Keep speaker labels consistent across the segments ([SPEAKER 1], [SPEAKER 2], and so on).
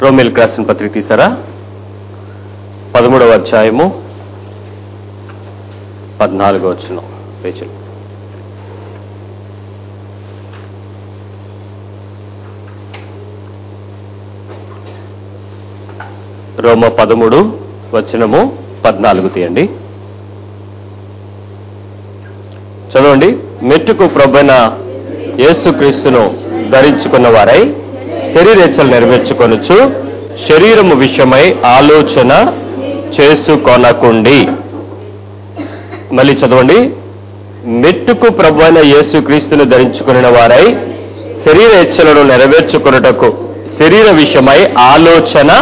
[SPEAKER 1] రోమిల్ రాసిన పత్రిక తీసారా పదమూడవ అధ్యాయము పద్నాలుగో వచ్చిన పేజీలు రోమ పదమూడు వచనము పద్నాలుగు తీయండి చదవండి మెట్టుకు ప్రభైన యేసుక్రీస్తును ధరించుకున్న వారై శరీరేచ్ఛలు నెరవేర్చుకొనొచ్చు శరీరము విషయమై ఆలోచన చేసుకొనకుండి మళ్ళీ చదవండి మెట్టుకు ప్రభు అయిన యేసుక్రీస్తును ధరించుకున్న వారై శరీరేచ్ఛలను నెరవేర్చుకొనుటకు శరీర విషయమై ఆలోచన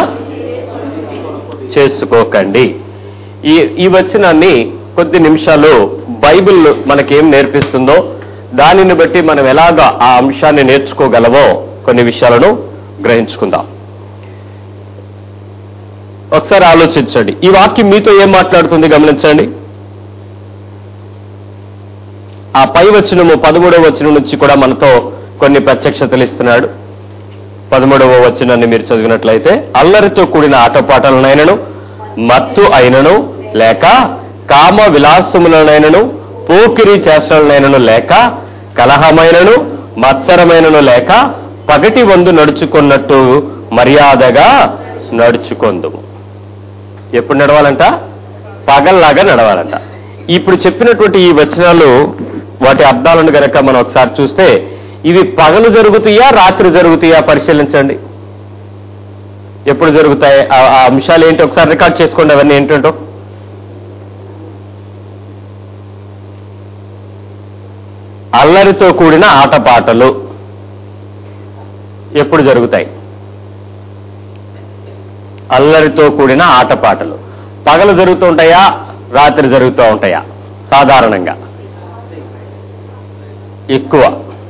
[SPEAKER 1] చేసుకోకండి ఈ ఈ వచనాన్ని కొద్ది నిమిషాలు బైబిల్ మనకేం నేర్పిస్తుందో దానిని బట్టి మనం ఎలాగా ఆ అంశాన్ని నేర్చుకోగలమో కొన్ని విషయాలను గ్రహించుకుందాం ఒకసారి ఆలోచించండి ఈ వాక్యం మీతో ఏం మాట్లాడుతుంది గమనించండి ఆ పై వచనము పదమూడవ వచనం నుంచి కూడా మనతో కొన్ని ప్రత్యక్షతలు ఇస్తున్నాడు పదమూడవ వచనాన్ని మీరు చదివినట్లయితే అల్లరితో కూడిన ఆటపాటలనైనను మత్తు అయినను లేక కామ విలాసములనైనను పోకిరి చేష్టలనైనను లేక కలహమైనను మత్సరమైనను లేక పగటి వందు నడుచుకున్నట్టు మర్యాదగా నడుచుకొందుము ఎప్పుడు నడవాలంట పగల్లాగా నడవాలంట ఇప్పుడు చెప్పినటువంటి ఈ వచనాలు వాటి అర్థాలను గనక మనం ఒకసారి చూస్తే ఇవి పగలు జరుగుతాయా రాత్రి జరుగుతాయా పరిశీలించండి ఎప్పుడు జరుగుతాయి ఆ ఆ అంశాలు ఏంటి ఒకసారి రికార్డ్ చేసుకోండి అవన్నీ ఏంటంటో అల్లరితో కూడిన ఆటపాటలు ఎప్పుడు జరుగుతాయి అల్లరితో కూడిన ఆటపాటలు పగలు జరుగుతూ ఉంటాయా రాత్రి జరుగుతూ ఉంటాయా సాధారణంగా ఎక్కువ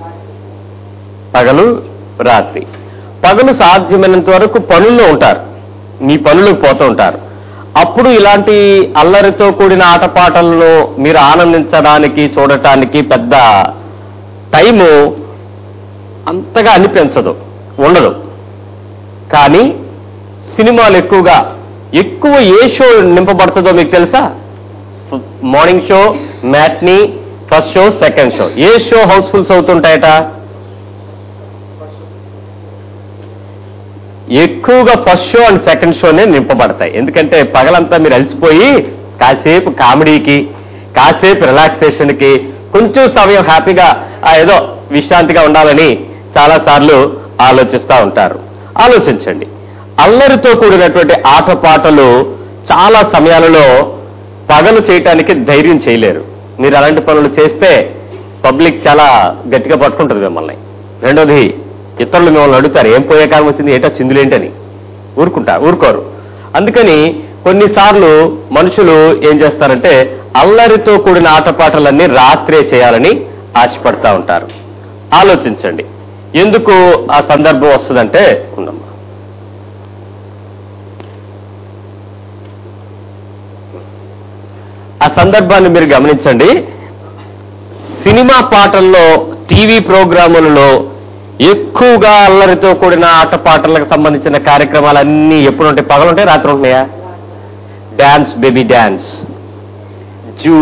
[SPEAKER 1] పగలు రాత్రి పగలు సాధ్యమైనంత వరకు పనుల్లో ఉంటారు మీ పనులకు పోతూ ఉంటారు అప్పుడు ఇలాంటి అల్లరితో కూడిన ఆటపాటలను మీరు ఆనందించడానికి చూడటానికి పెద్ద టైము అంతగా అనిపించదు ఉండదు కానీ సినిమాలు ఎక్కువగా ఎక్కువ ఏ షో నింపబడుతుందో మీకు తెలుసా morning show matinee first show second show ఏ షో హౌస్ఫుల్స్ అవుతుంటాయట ఎక్కువగా ఫస్ట్ షో అండ్ సెకండ్ షోనే నింపబడతాయి ఎందుకంటే పగలంతా మీరు అలసిపోయి కాసేపు కామెడీకి కాసేపు రిలాక్సేషన్కి కొంచెం సమయం హ్యాపీగా ఆ ఏదో విశ్రాంతిగా ఉండాలని చాలా సార్లు ఆలోచిస్తూ ఉంటారు ఆలోచించండి అల్లరితో కూడినటువంటి ఆటపాటలు చాలా సమయాలలో పగలు చేయటానికి ధైర్యం చేయలేరు మీరు అలాంటి పనులు చేస్తే పబ్లిక్ చాలా గట్టిగా పట్టుకుంటుంది మిమ్మల్ని రెండోది ఇతరులు మిమ్మల్ని అడుగుతారు ఏం పోయే కాలం వచ్చింది ఏటో చిందులేంటని ఊరుకుంటా ఊరుకోరు అందుకని కొన్నిసార్లు మనుషులు ఏం చేస్తారంటే అల్లరితో కూడిన ఆటపాటలన్నీ రాత్రే చేయాలని ఆశపడతా ఉంటారు ఆలోచించండి ఎందుకు ఆ సందర్భం వస్తుందంటే ఉండమ్మా ఆ సందర్భాన్ని మీరు గమనించండి సినిమా పాటల్లో టీవీ ప్రోగ్రాములలో ఎక్కువగా అల్లరితో కూడిన ఆటపాటలకు సంబంధించిన కార్యక్రమాలన్నీ ఎప్పుడు ఉంటాయి పగలుంటాయి రాత్రి ఉంటున్నాయా డాన్స్ బేబీ డాన్స్ జూ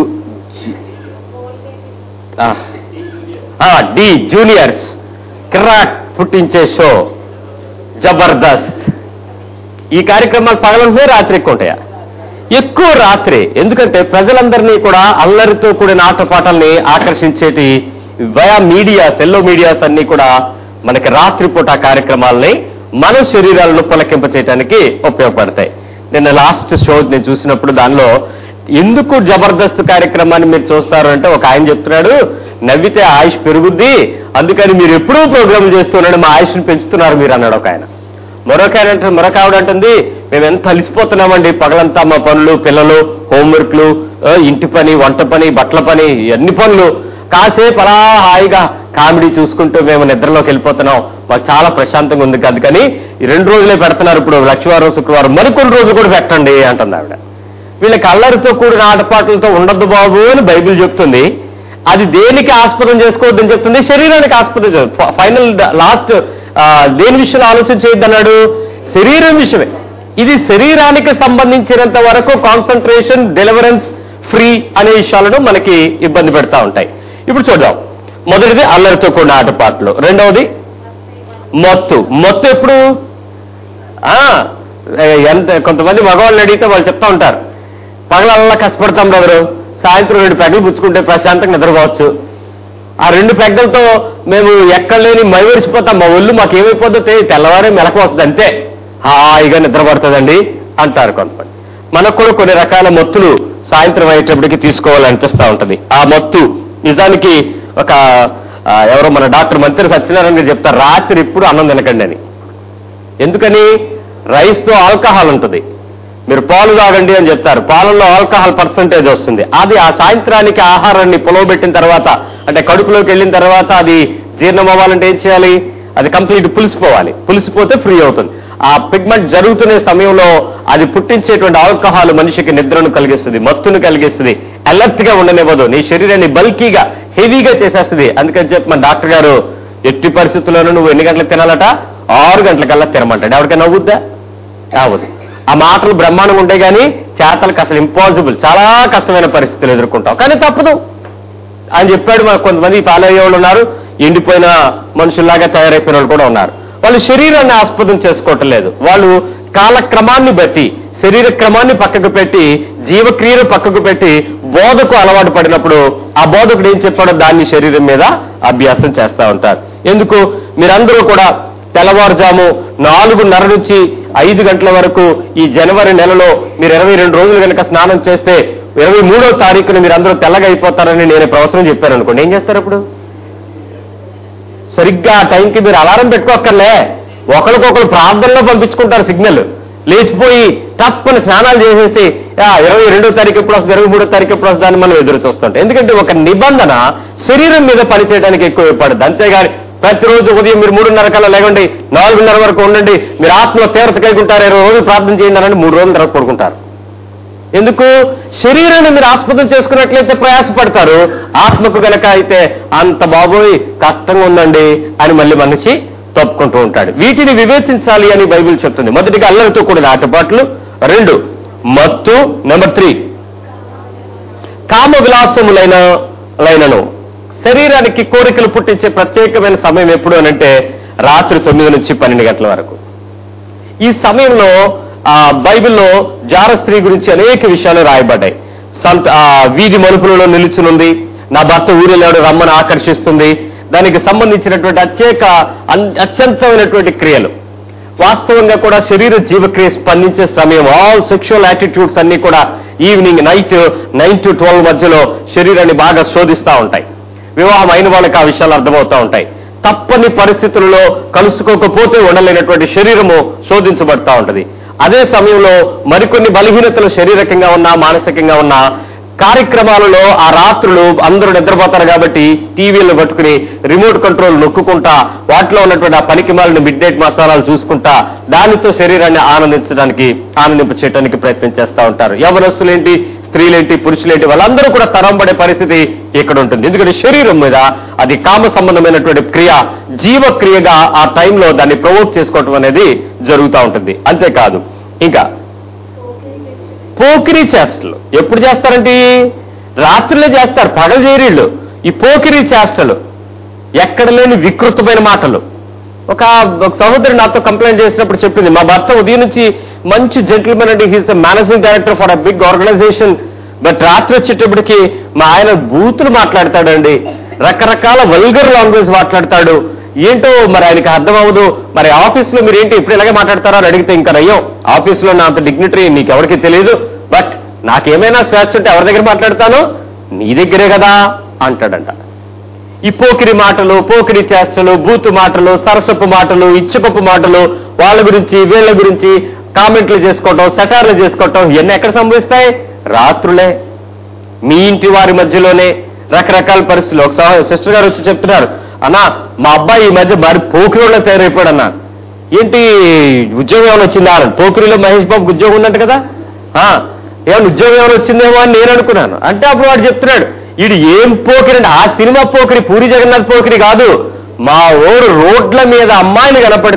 [SPEAKER 1] డి జూనియర్స్ కిరాక్ పుట్టించే షో జబర్దస్త్ ఈ కార్యక్రమాలు పగలుంటాయి రాత్రి ఎక్కువ ఉంటాయా ఎక్కువ రాత్రి ఎందుకంటే ప్రజలందరినీ కూడా అల్లరితో కూడిన ఆటపాటల్ని ఆకర్షించేటి వయా మీడియాస్ ఎల్లో మీడియాస్ అన్ని కూడా మనకి రాత్రిపూట ఆ కార్యక్రమాలని మన శరీరాలను పులకింప చేయడానికి ఉపయోగపడతాయి నిన్న లాస్ట్ షో నేను చూసినప్పుడు దానిలో ఎందుకు జబర్దస్త్ కార్యక్రమాన్ని మీరు చూస్తారు అంటే ఒక ఆయన చెప్తున్నాడు నవ్వితే ఆయుష్ పెరుగుద్ది అందుకని మీరు ఎప్పుడూ ప్రోగ్రాం చేస్తున్నాడు మా ఆయుష్ని పెంచుతున్నారు మీరు అన్నాడు ఒక ఆయన మరొక ఆయన అంటే మరొక ఆవిడ అంటుంది మేము ఎంత అలిసిపోతున్నామండి పగలంతా మా పనులు పిల్లలు హోంవర్క్లు ఆ, ఇంటి పని వంట పని బట్టల పని అన్ని పనులు కాసేపు అలా హాయిగా కామెడీ చూసుకుంటూ మేము నిద్రలోకి వెళ్ళిపోతున్నాం మాకు చాలా ప్రశాంతంగా ఉంది అందుకని ఈ రెండు రోజులే పెడుతున్నారు ఇప్పుడు లక్షవారం శుక్రవారం మరికొన్ని రోజులు కూడా పెట్టండి అంటుంది ఆవిడ వీళ్ళకి అల్లరితో కూడిన ఆటపాటలతో ఉండద్దు బాబు అని బైబిల్ చెప్తుంది అది దేనికి ఆస్పదం చేసుకోవద్దని చెప్తుంది శరీరానికి ఆస్పదం ఫైనల్ లాస్ట్ దేని విషయంలో ఆలోచన చేయొద్దు అన్నాడు శరీరం విషయమే ఇది శరీరానికి సంబంధించినంత వరకు కాన్సన్ట్రేషన్ డెలివరెన్స్ ఫ్రీ అనే విషయాలను మనకి ఇబ్బంది పెడతా ఉంటాయి ఇప్పుడు చూద్దాం మొదటిది అల్లరితో కూడిన ఆటపాటలు రెండవది మొత్తు మొత్తు ఎప్పుడు ఆ, ఎంత కొంతమంది మగవాళ్ళని అడిగితే వాళ్ళు చెప్తా ఉంటారు పగలల్లా కష్టపడతాం బ్రదరు సాయంత్రం రెండు పెగలు పుచ్చుకుంటే ప్రశాంతంగా నిద్రపోవచ్చు ఆ రెండు పెగ్గలతో మేము ఎక్కడలేని మైవరిసిపోతాం మా ఒళ్ళు మాకు ఏమైపోతుందో తెలియదు తెల్లవారే మెలకు వస్తుంది అంతే హాయిగా నిద్రపడుతుందండి అంటారు కొంతమంది మనకు కూడా కొన్ని రకాల మొత్తులు సాయంత్రం అయ్యేటప్పటికి తీసుకోవాలనిపిస్తూ ఉంటది ఆ మొత్తు నిజానికి ఒక ఆ, ఎవరో మన డాక్టర్ మంత్రి సత్యనారాయణ గారు చెప్తారు రాత్రి ఇప్పుడు అన్నం తినకండి అని ఎందుకని రైస్ తో ఆల్కహాల్ ఉంటుంది మీరు పాలు తాగండి అని చెప్తారు పాలల్లో ఆల్కహాల్ పర్సంటేజ్ వస్తుంది అది ఆ సాయంత్రానికి ఆహారాన్ని పొలవబెట్టిన తర్వాత అంటే కడుపులోకి వెళ్ళిన తర్వాత అది జీర్ణం అవ్వాలంటే ఏం చేయాలి అది కంప్లీట్ పులిసిపోవాలి పులిసిపోతే ఫ్రీ అవుతుంది ఆ పిగ్మెంట్ జరుగుతున్న సమయంలో అది పుట్టించేటువంటి ఆల్కహాల్ మనిషికి నిద్రను కలిగిస్తుంది మత్తును కలిగిస్తుంది అలర్ట్ గా ఉండనివ్వదు నీ శరీరాన్ని బల్కీగా హెవీగా చేసేస్తుంది అందుకని చెప్పి మన డాక్టర్ గారు ఎట్టి పరిస్థితుల్లోనూ నువ్వు ఎన్ని గంటలకు తినాలట ఆరు గంటలకల్లా తినమంటాడు ఎవరికైనా నవ్వుద్దా కావద్దు ఆ మాటలు బ్రహ్మాండంగా ఉంటాయి కానీ చేతలకు అసలు ఇంపాసిబుల్ చాలా కష్టమైన పరిస్థితులు ఎదుర్కొంటాం కానీ తప్పదు అని చెప్పాడు మనకు కొంతమంది పాలయ్యే వాళ్ళు ఉన్నారు ఎండిపోయిన మనుషుల్లాగా తయారైపోయిన వాళ్ళు కూడా ఉన్నారు వాళ్ళు శరీరాన్ని ఆస్పదం చేసుకోవటం లేదు వాళ్ళు కాలక్రమాన్ని బట్టి శరీర క్రమాన్ని పక్కకు పెట్టి జీవక్రియను పక్కకు పెట్టి బోధకు అలవాటు పడినప్పుడు ఆ బోధకుడు ఏం చెప్పాడో దాన్ని శరీరం మీద అభ్యాసం చేస్తా ఉంటారు ఎందుకు మీరందరూ కూడా తెల్లవారుజాము నాలుగున్నర నుంచి ఐదు గంటల వరకు ఈ జనవరి నెలలో మీరు ఇరవై రెండు రోజులు కనుక స్నానం చేస్తే ఇరవై మూడో తారీఖున మీరు అందరూ తెల్లగా అయిపోతారని నేను ప్రవచనం చెప్పాను అనుకోండి ఏం చేస్తారు అప్పుడు సరిగ్గా ఆ టైంకి మీరు అలారం పెట్టుకోక్కర్లే ఒకరికొకరు ప్రార్థనలో పంపించుకుంటారు సిగ్నల్ లేచిపోయి తప్పని స్నానాలు చేసేసి "ఆ, ఇరవై రెండో తారీఖు ఎప్పుడు వస్తుంది ఇరవై మూడో తారీఖు ఎప్పుడు వస్తుంది అని మనం ఎదురు చూస్తుంటాం ఎందుకంటే ఒక నిబంధన శరీరం మీద పనిచేయడానికి ఎక్కువ పడుతుంది అంతేగాని ప్రతిరోజు ఉదయం మీరు మూడున్నర కల్లా లేకండి నాలుగున్నర వరకు ఉండండి మీరు ఆత్మలో తీవ్రత కలుగుంటారు ఇరవై రోజులు ప్రార్థన చేయండి అని మూడు రోజుల తర్వాత పడుకుంటారు ఎందుకు శరీరాన్ని మీరు ఆస్పదం చేసుకున్నట్లయితే ప్రయాసపడతారు ఆత్మకు గనక అయితే అంత బాబోయ్ కష్టంగా ఉందండి అని మళ్ళీ మనిషి తప్పుకుంటూ ఉంటాడు వీటిని వివేచించాలి అని బైబిల్ చెప్తుంది మొదటిగా అల్లరితో కూడిన ఆటపాట్లు రెండు మత్తు నెంబర్ త్రీ కామ విలాసములైన లైనను శరీరానికి కోరికలు పుట్టించే ప్రత్యేకమైన సమయం ఎప్పుడు అనంటే రాత్రి తొమ్మిది నుంచి పన్నెండు గంటల వరకు ఈ సమయంలో ఆ బైబిల్లో జార స్త్రీ గురించి అనేక విషయాలు రాయబడ్డాయి సంత ఆ వీధి మలుపులలో నిలుచునుంది నా భర్త ఊరెళ్ళాడు రమ్మని ఆకర్షిస్తుంది దానికి సంబంధించినటువంటి అత్యేక అన్- అత్యంతమైనటువంటి క్రియలు వాస్తవంగా కూడా శరీర జీవక్రియ స్పందించే సమయం ఆల్ సెక్షువల్ యాటిట్యూడ్స్ అన్ని కూడా evening night nine to twelve మధ్యలో శరీరాన్ని బాగా శోధిస్తూ ఉంటాయి వివాహం అయిన వాళ్ళకి ఆ విషయాలు అర్థమవుతూ ఉంటాయి తప్పని పరిస్థితులలో కలుసుకోకపోతే ఉండలేనటువంటి శరీరము శోధించబడతా ఉంటది అదే సమయంలో మరికొన్ని బలహీనతలు శారీరకంగా ఉన్నా మానసికంగా ఉన్నా కార్యక్రమాలలో ఆ రాత్రులు అందరూ నిద్రపోతారు కాబట్టి టీవీలను పట్టుకుని రిమోట్ కంట్రోల్ నొక్కుకుంటా వాటిలో ఉన్నటువంటి ఆ పనికిమాలిన మిడ్ నైట్ మసాలాలు చూసుకుంటా దానితో శరీరాన్ని ఆనందించడానికి ఆనందింప చేయడానికి ప్రయత్నం చేస్తూ ఉంటారు యవనస్తులేంటి స్త్రీలేంటి పురుషులేంటి వాళ్ళందరూ కూడా తరంబడే పరిస్థితి ఇక్కడ ఉంటుంది ఎందుకంటే శరీరం మీద అది కామ సంబంధమైనటువంటి క్రియ జీవక్రియగా ఆ టైంలో దాన్ని ప్రమోట్ చేసుకోవటం అనేది జరుగుతూ ఉంటుంది అంతేకాదు ఇంకా పోకిరీ చేష్టలు ఎప్పుడు చేస్తారంటే రాత్రులే చేస్తారు పగలు చేయరీళ్ళు ఈ పోకిరీ చేష్టలు ఎక్కడ లేని వికృతమైన మాటలు ఒక ఒక సహోదరి నాతో కంప్లైంట్ చేసినప్పుడు చెప్పింది మా భర్త ఉదయం నుంచి మంచి జెంటిల్మెన్ అండి he's the managing director for a big organisation but రాత్రి వచ్చేటప్పటికి మా ఆయన బూతులు మాట్లాడతాడండి రకరకాల వల్గర్ లాంగ్వేజ్ మాట్లాడతాడు ఏంటో మరి ఆయనకి అర్థం అవ్వదు మరి ఆఫీస్ లో మీరు ఏంటి ఇప్పుడు ఇలాగే మాట్లాడతారో అని అడిగితే ఇంకా అయ్యో ఆఫీస్ లో నా అంత డిగ్నిటరీ నీకు ఎవరికి తెలియదు బట్ నాకేమైనా స్వేచ్ఛ ఉంటే ఎవరి దగ్గర మాట్లాడతాను నీ దగ్గరే కదా అంటాడంట ఈ పోకిరి మాటలు పోకిరి చేష్టలు బూతు మాటలు సరసపు మాటలు ఇచ్చకపు మాటలు వాళ్ళ గురించి వీళ్ళ గురించి కామెంట్లు చేసుకోవటం సెటార్లు చేసుకోవటం ఇవన్నీ ఎక్కడ సంభవిస్తాయి రాత్రులే మీ ఇంటి వారి మధ్యలోనే రకరకాల పరిస్థితులు ఒక సిస్టర్ గారు వచ్చి చెప్తున్నారు అన్నా మా అబ్బాయి ఈ మధ్య మరి పోకిరిలో తయారైపోయాడు అన్న ఏంటి ఉద్యోగం ఏమైనా వచ్చిందా అని పోకిరిలో మహేష్ బాబుకి ఉద్యోగం ఉందంట కదా ఆ, ఏమైనా ఉద్యోగం ఏమైనా వచ్చిందేమో అని నేను అనుకున్నాను అంటే అప్పుడు వాడు చెప్తున్నాడు ఇది ఏం పోకిరి అంటే ఆ సినిమా పోకిరి పూరి జగన్నాథ్ పోకిరి కాదు మా ఊరు రోడ్ల మీద అమ్మాయిలు కనపడితే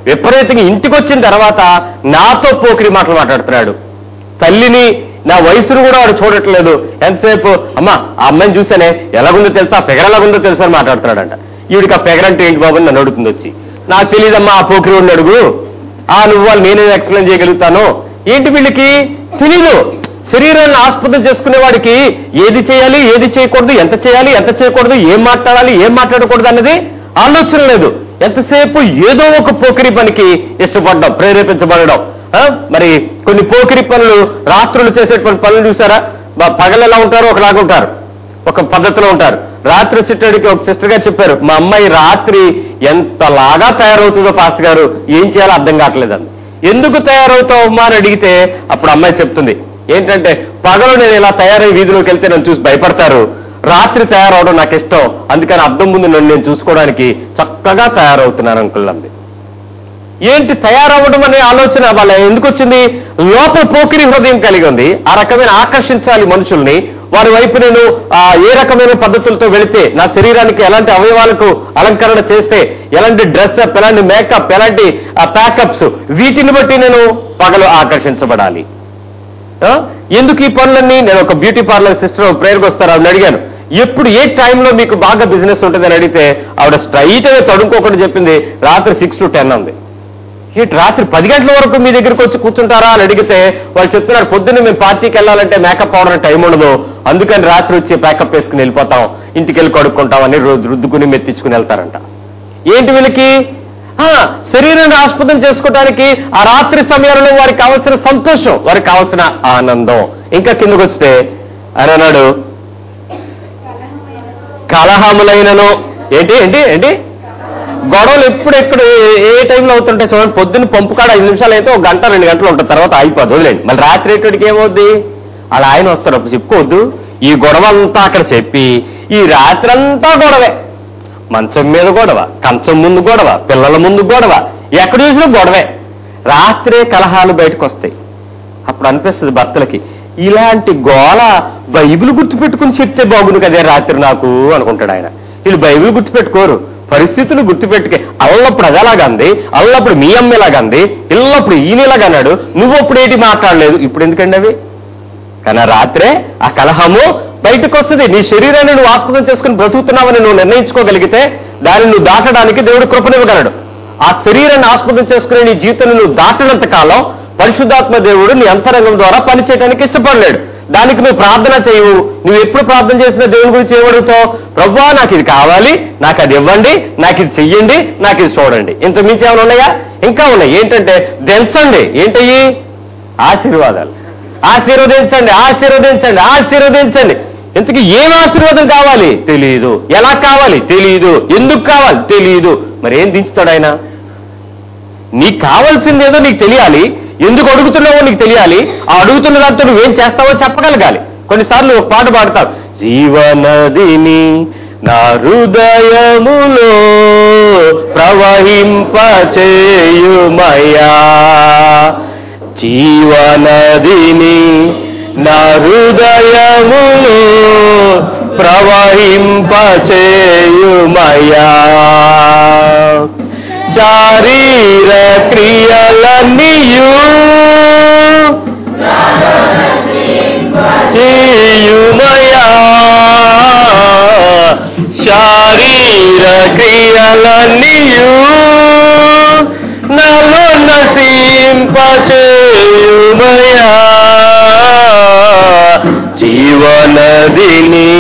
[SPEAKER 1] విపరీతంగా ఇంటికి వచ్చిన తర్వాత నాతో పోకిరి మాటలు మాట్లాడుతున్నాడు తల్లిని నా వయసును కూడా వాడు చూడట్లేదు ఎంతసేపు అమ్మా ఆ అమ్మాయిని చూసానే ఎలాగుందో తెలుసా ఫిగర్ ఎలాగుందో తెలుసా అని మాట్లాడుతున్నాడంట ఈవిడికి ఆ ఫిగర్ అంటే ఏంటి బాబు అని నన్ను అడుగుతుంది వచ్చి నాకు తెలియదమ్మా ఆ పోకిరి వాడిని అడుగు ఆ నువ్వు వాళ్ళు నేనే ఎక్స్ప్లెయిన్ చేయగలుగుతాను ఏంటి వీళ్ళకి తెలీదు శరీరాన్ని ఆస్పదం చేసుకునే వాడికి ఏది చేయాలి ఏది చేయకూడదు ఎంత చేయాలి ఎంత చేయకూడదు ఏం మాట్లాడాలి ఏం మాట్లాడకూడదు అన్నది ఆలోచన లేదు ఎంతసేపు ఏదో ఒక పోకిరి పనికి ఇష్టపడడం ప్రేరేపించబడడం ఆ? మరి కొన్ని పోకిరి పనులు రాత్రులు చేసేటువంటి పనులు చూసారా బ- పగలు ఎలా ఉంటారో ఒకలాగా ఉంటారు ఒక పద్ధతిలో ఉంటారు రాత్రి సిస్టర్కి ఒక సిస్టర్ గారు చెప్పారు మా అమ్మాయి రాత్రి ఎంతలాగా తయారవుతుందో ఫాస్ట్ గారు ఏం చేయాలో అర్థం కావట్లేదండి ఎందుకు తయారవుతావు అమ్మా అని అడిగితే అప్పుడు అమ్మాయి చెప్తుంది ఏంటంటే పగలు నేను ఇలా తయారై వీధిలోకి వెళ్తే నన్ను చూసి భయపడతారు రాత్రి తయారవడం నాకు ఇష్టం అందుకని అద్దం ముందు నన్ను నేను చూసుకోవడానికి చక్కగా తయారవుతున్నాను అంకుల్ అంది ఏంటి తయారవ్వడం అనే ఆలోచన వాళ్ళ ఎందుకు వచ్చింది లోపల పోకిరి హృదయం కలిగి ఉంది ఆ రకమైన ఆకర్షించాలి మనుషుల్ని వారి వైపు నేను ఆ, ఏ రకమైన పద్ధతులతో వెళితే నా శరీరానికి ఎలాంటి అవయవాలకు అలంకరణ చేస్తే ఎలాంటి డ్రెస్ అప్ ఎలాంటి మేకప్ ఎలాంటి ప్యాకప్స్ వీటిని బట్టి నేను పగలు ఆకర్షించబడాలి ఆ? ఎందుకు ఈ పనులన్నీ నేను ఒక బ్యూటీ పార్లర్ సిస్టర్ ప్రేయర్కి వస్తారు ఆవిడ అడిగాను ఎప్పుడు ఏ టైంలో మీకు బాగా బిజినెస్ ఉంటుందని అడిగితే ఆవిడ స్ట్రైట్ గా తడుకోకుండా చెప్పింది రాత్రి సిక్స్ టు టెన్ ఉంది ఏంటి రాత్రి పది గంటల వరకు మీ దగ్గరికి వచ్చి కూర్చుంటారా అని అడిగితే వాళ్ళు చెప్తున్నారు పొద్దున్న మేము పార్టీకి వెళ్ళాలంటే మేకప్ అవడం టైం ఉండదు అందుకని రాత్రి వచ్చి మేకప్ వేసుకుని వెళ్ళిపోతాం ఇంటికి వెళ్ళి కడుక్కుంటాం అని రు- రుద్దుకుని మెత్తించుకుని వెళ్తారంట ఏంటి వీళ్ళకి ఆ, శరీరాన్ని ఆస్పదం చేసుకోవడానికి ఆ రాత్రి సమయంలో వారికి కావాల్సిన సంతోషం వారికి కావాల్సిన ఆనందం ఇంకా కిందకు వస్తే అని అన్నాడు కలహములైనను ఏంటి ఏంటి ఏంటి గొడవలు ఎప్పుడు ఎక్కడ ఏ- ఏ టైంలో అవుతుంటాయి చూడండి పొద్దున్న పంపు కాడ ఐదు నిమిషాలు అయితే ఒక గంట రెండు గంటలు ఉంటుంది తర్వాత అయిపోద్ది వదిలేండి మళ్ళీ రాత్రి ఎక్కడికి ఏమవుద్ది అలా ఆయన వస్తారు అప్పుడు చెప్పుకోవద్దు ఈ గొడవ అంతా అక్కడ చెప్పి ఈ రాత్రి అంతా గొడవే మంచం మీద గొడవ కంచం ముందు గొడవ పిల్లల ముందు గొడవ ఎక్కడ చూసినా గొడవే రాత్రే కలహాలు బయటకు వస్తాయి అప్పుడు అనిపిస్తుంది భర్తలకి ఇలాంటి గోల బైబిల్ గుర్తుపెట్టుకుని చెప్తే బాగుండు కదే రాత్రి నాకు అనుకుంటాడు ఆయన వీళ్ళు బైబిల్ గుర్తుపెట్టుకోరు పరిస్థితులు గుర్తుపెట్టుకే అల్లప్పుడు అదలాగంది అల్లప్పుడు మీ అమ్మలాగంది ఇల్లప్పుడు ఈయనలాగా అన్నాడు నువ్వు అప్పుడు ఏంటి మాట్లాడలేదు ఇప్పుడు ఎందుకండి అవి కానీ ఆ రాత్రే ఆ కలహము బయటకు వస్తుంది నీ శరీరాన్ని నువ్వు ఆస్పదం చేసుకుని బ్రతుకుతున్నావని నువ్వు నిర్ణయించుకోగలిగితే దాన్ని నువ్వు దాటడానికి దేవుడు కృపనివ్వగలడు ఆ శరీరాన్ని ఆస్పదం చేసుకునే నీ జీవితాన్ని నువ్వు దాటినంత కాలం పరిశుద్ధాత్మ దేవుడు నీ అంతరంగం ద్వారా పనిచేయడానికి ఇష్టపడలేడు దానికి నువ్వు ప్రార్థన చేయవు నువ్వు ఎప్పుడు ప్రార్థన చేసిన దేవుని గురించి ఏమడుగుతావు ప్రవ్వా నాకు ఇది కావాలి నాకు అది ఇవ్వండి నాకు ఇది చెయ్యండి నాకు ఇది చూడండి ఇంత మించి ఏమైనా ఉన్నాయా ఇంకా ఉన్నాయి ఏంటంటే దంచండి ఏంటయ్యి ఆశీర్వాదాలు ఆశీర్వదించండి ఆశీర్వదించండి ఆశీర్వదించండి ఇంతకీ ఏం ఆశీర్వాదం కావాలి తెలియదు ఎలా కావాలి తెలియదు ఎందుకు కావాలి తెలియదు మరి ఏం దించుతాడు ఆయన నీకు కావాల్సింది ఏదో నీకు తెలియాలి ఎందుకు అడుగుతున్నావో నీకు తెలియాలి ఆ అడుగుతున్న దాంతో నువ్వేం చేస్తావో చెప్పగలగాలి కొన్నిసార్లు ఒక పాట పాడతావు జీవనదిని నా హృదయములో ప్రవహింపచేయుమయ్యా జీవనదిని నా హృదయములో ప్రవహింపచేయుమయ్యా శారీర క్రియలన్నీయు చేయుమయా శారీర క్రియలన్నీయు నలో నసింపచేయుమయా జీవనదిని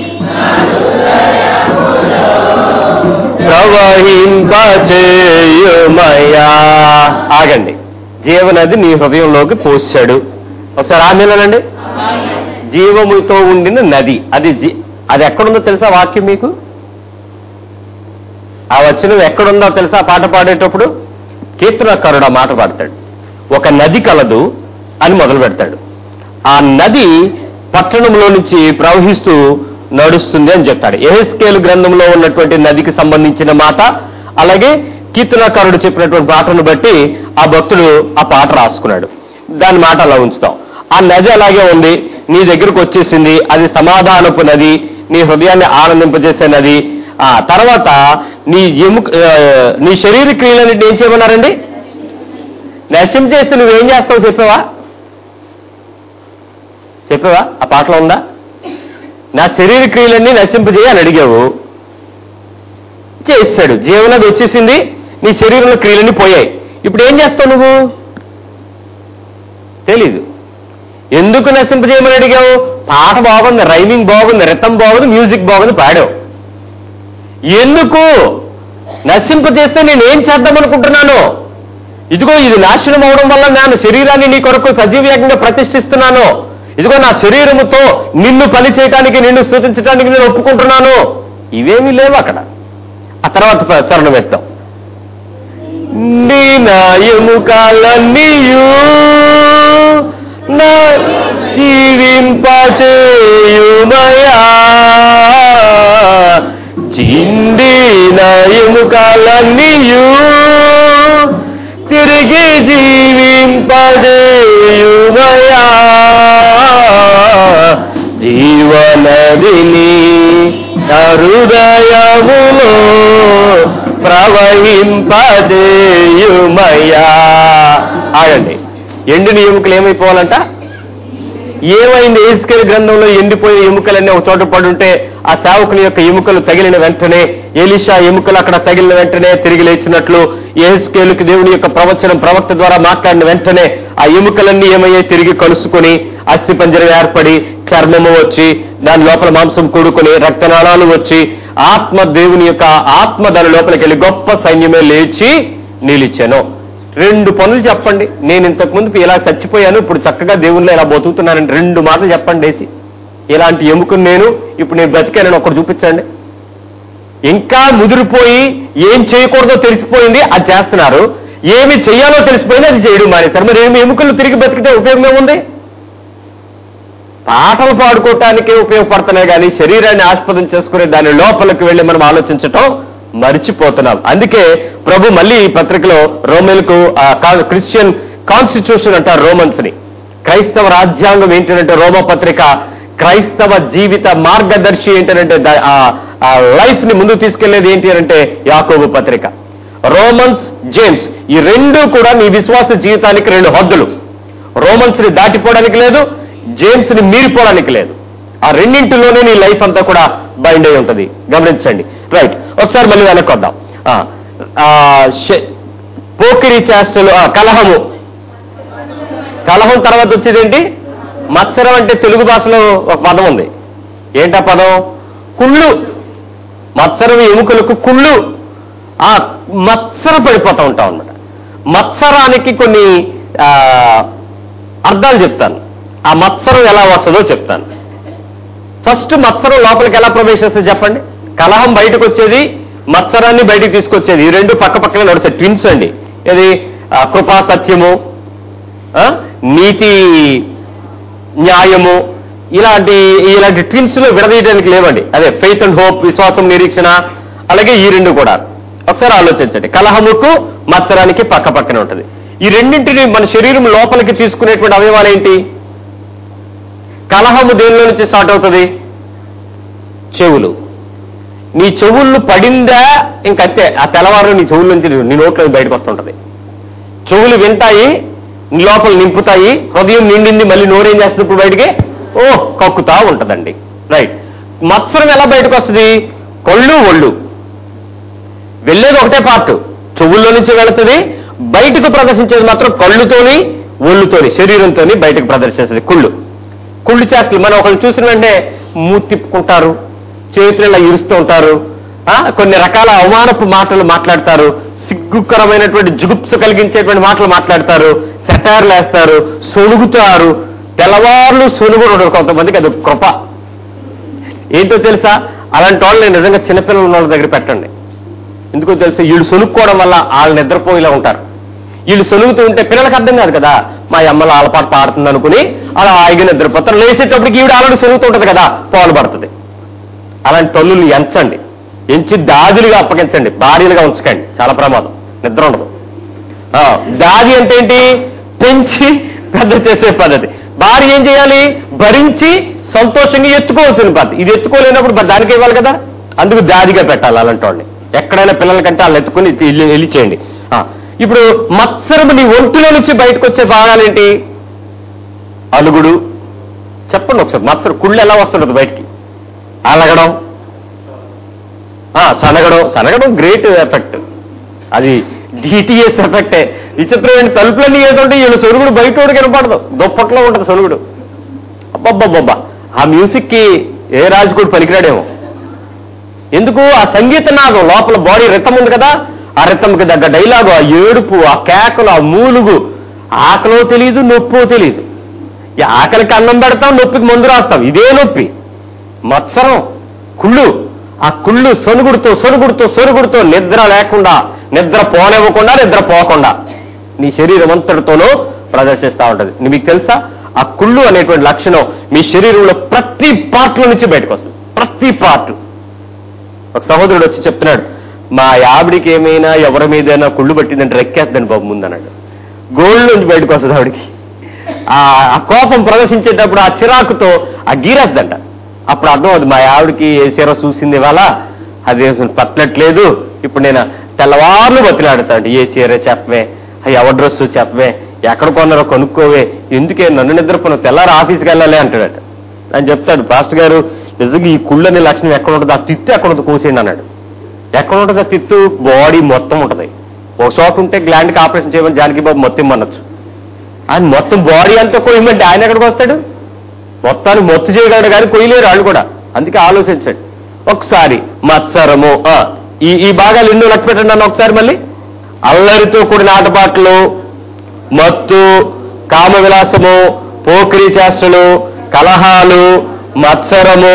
[SPEAKER 1] ప్రవహింపచేయుమయ్యా ఆగండి జీవనది నీ హృదయంలోకి పోసాడు ఒకసారి ఆమెనండి జీవముతో ఉండిన నది అది జీ అది ఎక్కడుందో తెలుసా వాక్యం మీకు ఆ వచనం ఎక్కడుందో తెలుసా పాట పాడేటప్పుడు కీర్తనకారుడు ఆ మాట పాడతాడు ఒక నది కలదు అని మొదలు పెడతాడు ఆ నది పట్టణంలో నుంచి ప్రవహిస్తూ నడుస్తుంది అని చెప్తాడు ఎహెస్కేలు గ్రంథంలో ఉన్నటువంటి నదికి సంబంధించిన మాట అలాగే కీర్తనకారుడు చెప్పినటువంటి పాటను బట్టి ఆ భక్తుడు ఆ పాట రాసుకున్నాడు దాని మాట అలా ఉంచుతాం ఆ నది అలాగే ఉంది నీ దగ్గరకు వచ్చేసింది అది సమాధానపు నది నీ హృదయాన్ని ఆనందింపజేసే నది ఆ తర్వాత నీ ఎముక ఆ, నీ శరీర క్రియలన్నింటినీ ఏం చేయమన్నారండి నశిం చేస్తే నువ్వేం చేస్తావు చెప్పావా చెప్పావా ఆ పాటలో ఉందా నా శరీర క్రియలన్నీ నశింపజేయి అని అడిగావు చేస్తాడు జీవనది వచ్చేసింది నీ శరీరంలో క్రియలన్నీ పోయాయి ఇప్పుడు ఏం చేస్తావు నువ్వు తెలీదు ఎందుకు నశింపజేయమని అడిగావు పాట బాగుంది రైమింగ్ బాగుంది రితం బాగుంది మ్యూజిక్ బాగుంది పాడావు ఎందుకు నశింపజేస్తే నేను ఏం చేద్దామనుకుంటున్నాను ఇదిగో ఇది నాశనం అవడం వల్ల నేను శరీరాన్ని నీ కొరకు సజీవ్యంగా ప్రతిష్ఠిస్తున్నాను ఇదిగో నా శరీరముతో నిన్ను పని చేయటానికి నిన్ను స్థుతించడానికి నేను ఒప్పుకుంటున్నాను ఇవేమీ లేవు అక్కడ ఆ తర్వాత ప- చరణం ఎత్తాం నీ నా ఎముకలన్నీయు నా జీవింపచేయుమయా చిండి నా ఎముకలన్నీయు తిరిగి జీవింపజేయుమయా జీవనదిని హృదయములో ప్రవహింపజేయుమయా ఆగండి ఎండిన ఎముకలు ఏమైపోవాలంట ఏమైంది ఏసుకెల్ గ్రంథంలో ఎండిపోయిన ఎముకలన్నీ ఒక చోట పడుంటే ఆ సేవకుని యొక్క ఎముకలు తగిలిన వెంటనే ఎలిషా ఎముకలు అక్కడ తగిలిన వెంటనే తిరిగి లేచినట్లు ఏసుకేలుకి దేవుని యొక్క ప్రవచనం ప్రవక్త ద్వారా మాట్లాడిన వెంటనే ఆ ఎముకలన్నీ ఏమయ్యాయి తిరిగి కలుసుకొని అస్థిపంజరం ఏర్పడి చర్మము వచ్చి దాని లోపల మాంసం కూడుకొని రక్తనాళాలు వచ్చి ఆత్మ దేవుని యొక్క ఆత్మ దాని లోపలికి వెళ్ళి గొప్ప సైన్యమే లేచి నిలిచాను రెండు పనులు చెప్పండి నేను ఇంతకు ముందు ఇలా చచ్చిపోయాను ఇప్పుడు చక్కగా దేవుళ్ళు ఇలా బతుకుతున్నానని రెండు మాటలు చెప్పండి వేసి ఇలాంటి ఎముకను నేను ఇప్పుడు నేను బ్రతికానని ఒకటి చూపించండి ఇంకా ముదిరిపోయి ఏం చేయకూడదో తెలిసిపోయింది అది చేస్తున్నారు ఏమి చేయాలో తెలిసిపోయింది అది చేయడం మానేశారు మరి ఏమి ఎముకలు తిరిగి బతికితే ఉపయోగం ఏముంది పాటలు పాడుకోవటానికే ఉపయోగపడుతున్నాయి కానీ శరీరాన్ని ఆస్పదం చేసుకునే దాని లోపలికి వెళ్ళి మనం ఆలోచించటం మరిచిపోతున్నాం అందుకే ప్రభు మళ్ళీ ఈ పత్రికలో రోమిలకు క్రిస్టియన్ కాన్స్టిట్యూషన్ అంటారు రోమన్స్ ని క్రైస్తవ రాజ్యాంగం ఏంటంటే రోమ పత్రిక క్రైస్తవ జీవిత మార్గదర్శి ఏంటంటే దా- ఆ- ఆ లైఫ్ ని ముందుకు తీసుకెళ్లేది ఏంటి అంటే యాకోబు పత్రిక రోమన్స్ జేమ్స్ ఈ రెండు కూడా నీ విశ్వాస జీవితానికి రెండు హద్దులు రోమన్స్ ని దాటిపోవడానికి లేదు జేమ్స్ ని మీరిపోవడానికి లేదు ఆ రెండింటిలోనే నీ లైఫ్ అంతా కూడా బైండ్ అయి ఉంటుంది గమనించండి రైట్ ఒకసారి మళ్ళీ వెనక్కి వద్దాం ఆ, ఆ, శ- పోకిరి చేష్టలు ఆ, కలహము కలహం తర్వాత వచ్చేది ఏంటి మత్సరం అంటే తెలుగు భాషలో ఒక పదం ఉంది ఏంటా పదం కుళ్ళు మత్సరం ఎముకలకు కుళ్ళు ఆ మత్సర పడిపోతూ ఉంటాం అన్నమాట మత్సరానికి కొన్ని ఆ, అర్థాలు చెప్తాను ఆ మత్సరం ఎలా వస్తుందో చెప్తాను ఫస్ట్ మత్సరం లోపలికి ఎలా ప్రవేశిస్తుంది చెప్పండి కలహం బయటకు వచ్చేది మత్సరాన్ని బయటకు తీసుకొచ్చేది ఈ రెండు పక్క పక్కనే నడుస్తాయి ట్విన్స్ అండి ఇది ఆ, కృపా సత్యము ఆ, నీతి న్యాయము ఇలాంటి ఇలాంటి ట్విన్స్ లో విడదీయడానికి లేవండి అదే ఫెయిత్ అండ్ హోప్ విశ్వాసం నిరీక్షణ అలాగే ఈ రెండు కూడా ఒకసారి ఆలోచించండి కలహముకు మత్సరానికి పక్క పక్కనే ఉంటుంది ఈ రెండింటిని మన శరీరం లోపలికి తీసుకునేటువంటి అవయవాలు ఏంటి కలహము దేనిలో నుంచి స్టార్ట్ అవుతుంది చెవులు నీ చెవుళ్ళు పడిందా ఇంకంతే ఆ తెల్లవారు నీ చెవుల నుంచి నీ నోట్లో బయటకు వస్తుంటది చెవులు వింటాయి నీ లోపల నింపుతాయి హృదయం నిండింది మళ్ళీ నోరేం చేస్తుంది ఇప్పుడు బయటికి ఓ కక్కుతా ఉంటదండి రైట్ మత్సరం ఎలా బయటకు వస్తుంది కొళ్ళు ఒళ్ళు వెళ్ళేది ఒకటే పార్ట్ చెవుల్లో నుంచి వెళుతుంది బయటకు ప్రదర్శించేది మాత్రం కళ్ళుతోని ఒళ్ళుతోని శరీరంతోని బయటకు ప్రదర్శిస్తుంది కుళ్ళు కుళ్ళు చేష్టలు మనం ఒకళ్ళు చూసిన వెంటనే మూతి తిప్పుకుంటారు చేతులు ఇలా ఇరుస్తూ ఉంటారు ఆ, కొన్ని రకాల అవమానపు మాటలు మాట్లాడతారు సిగ్గుకరమైనటువంటి జుగుప్స కలిగించేటువంటి మాటలు మాట్లాడతారు సెటార్లు వేస్తారు సొనుగుతారు తెల్లవార్లు సొనుగుడు ఉండదు కొంతమందికి అది కృప ఏంటో తెలుసా అలాంటి వాళ్ళు నేను నిజంగా చిన్నపిల్లలు ఉన్న వాళ్ళ దగ్గర పెట్టండి ఎందుకో తెలుసా వీళ్ళు సొనుక్కోవడం వల్ల వాళ్ళు నిద్రపోయేలా ఉంటారు వీళ్ళు సొనుగుతూ ఉంటే పిల్లలకు అర్థం కాదు కదా మా అమ్మలు ఆలపాటు పాడుతుంది అనుకుని అలా హాయిగా నిద్రపోతారు లేచేటప్పటికి ఈవిడ ఆల్రెడీ సొనుగుతూ ఉంటుంది కదా పాలు పడుతుంది అలాంటి తల్లులు ఎంచండి ఎంచి దాదులుగా అప్పగించండి భార్యలుగా ఉంచకండి చాలా ప్రమాదం నిద్ర ఉండదు ఆ, దాది అంటే ఏంటి పెంచి పెద్ద చేసే పద్ధతి భార్య ఏం చేయాలి భరించి సంతోషంగా ఎత్తుకోవాల్సిన పద్ధతి ఇది ఎత్తుకోలేనప్పుడు మరి దానికి ఇవ్వాలి కదా అందుకు దాదిగా పెట్టాలి అలాంటి వాడిని ఎక్కడైనా పిల్లలకంటే వాళ్ళు ఎత్తుకుని ఇల్లు వెళ్ళి చేయండి ఆ, ఇప్పుడు మత్సరము నీ ఒంటిలో నుంచి బయటకు వచ్చే భాగాలేంటి అలుగుడు చెప్పండి ఒకసారి మత్సరం కుళ్ళు ఎలా వస్తుండదు బయటికి అలగడం ఆ, సనగడం సనగడం గ్రేట్ ఎఫెక్ట్ అది డిటిఎస్ ఎఫెక్టే విచిత్రమైన తలుపులన్నీ వేసుంటే వీళ్ళ సొరుగుడు బయట కనపడదు దుప్పట్లో ఉంటుంది సొరుగుడు అబ్బబ్బబ్బబ్బా ఆ మ్యూజిక్ కి ఏ రాజుకుడు పలికిరాడేమో ఎందుకు ఆ సంగీత నాదం లోపల బాడీ రితం ఉంది కదా ఆ రితంకి దగ్గర డైలాగు ఆ ఏడుపు ఆ కేకలు ఆ మూలుగు ఆకలో తెలియదు నొప్పో తెలియదు ఈ ఆకలికి అన్నం పెడతాం నొప్పికి మందు రాస్తాం ఇదే నొప్పి మత్సరం కుళ్ళు ఆ కుళ్ళు సొనుగుడుతో సొనుగుడుతో సొనుగుడుతో నిద్ర లేకుండా నిద్ర పోనివ్వకుండా నిద్ర పోకుండా నీ శరీరం అంతటితోనూ ప్రదర్శిస్తూ ఉంటది నీ- మీకు తెలుసా ఆ కుళ్ళు అనేటువంటి లక్షణం మీ శరీరంలో ప్రతి పార్ట్లో నుంచి బయటకు వస్తుంది ప్రతి పార్ట్ ఒక సహోదరుడు వచ్చి చెప్తున్నాడు మా ఆవిడికి ఏమైనా ఎవరి మీదైనా కుళ్ళు పట్టిందంటే రెక్కేద్దండి బాబు ముందన్నాడు గోల్డ్ నుంచి బయటకు వస్తుంది ఆవిడికి ఆ ఆ కోపం ప్రదర్శించేటప్పుడు ఆ చిరాకుతో ఆ గీరేద్దంట అప్పుడు అర్థం అవుతుంది మా ఆవిడకి ఏ చీర చూసింది ఇవాళ అది అసలు పట్టట్లేదు ఇప్పుడు నేను తెల్లవార్లు బతిలాడుతాడు ఏ చీర చెప్పవే ఆ ఎవరి డ్రెస్ చెప్పవే ఎక్కడ కొన్నారో కొనుక్కోవే ఎందుకే నన్ను నిద్రపోను తెల్లారి ఆఫీస్కి వెళ్ళాలి అంటాడట అని చెప్తాడు పాస్టర్ గారు నిజంగా ఈ కుళ్ళు అనే లక్షణం ఎక్కడ ఉంటుంది ఆ తిట్టు ఎక్కడ ఉంటుంది కోసేయండి అన్నాడు ఎక్కడ ఉంటుంది ఆ తిట్టు బాడీ మొత్తం ఉంటుంది ఒక చోట ఉంటే గ్లాండ్కి ఆపరేషన్ చేయమని జానకి బాబు మొత్తం ఇమ్మనొచ్చు ఆయన మొత్తం బాడీ అంతా కొయ్యమంటే ఆయన ఎక్కడికి వస్తాడు మొత్తాన్ని మొత్తు చేయగలడు కానీ కొయ్యలేరు వాళ్ళు కూడా అందుకే ఆలోచించండి ఒకసారి మత్సరము ఆ, ఈ ఈ భాగాలు ఎన్నో లెక్క పెట్టండి అన్న ఒకసారి మళ్ళీ అల్లరితో కూడిన ఆటపాటలు మత్తు కామ విలాసము పోకిరి చేష్టలు కలహాలు మత్సరము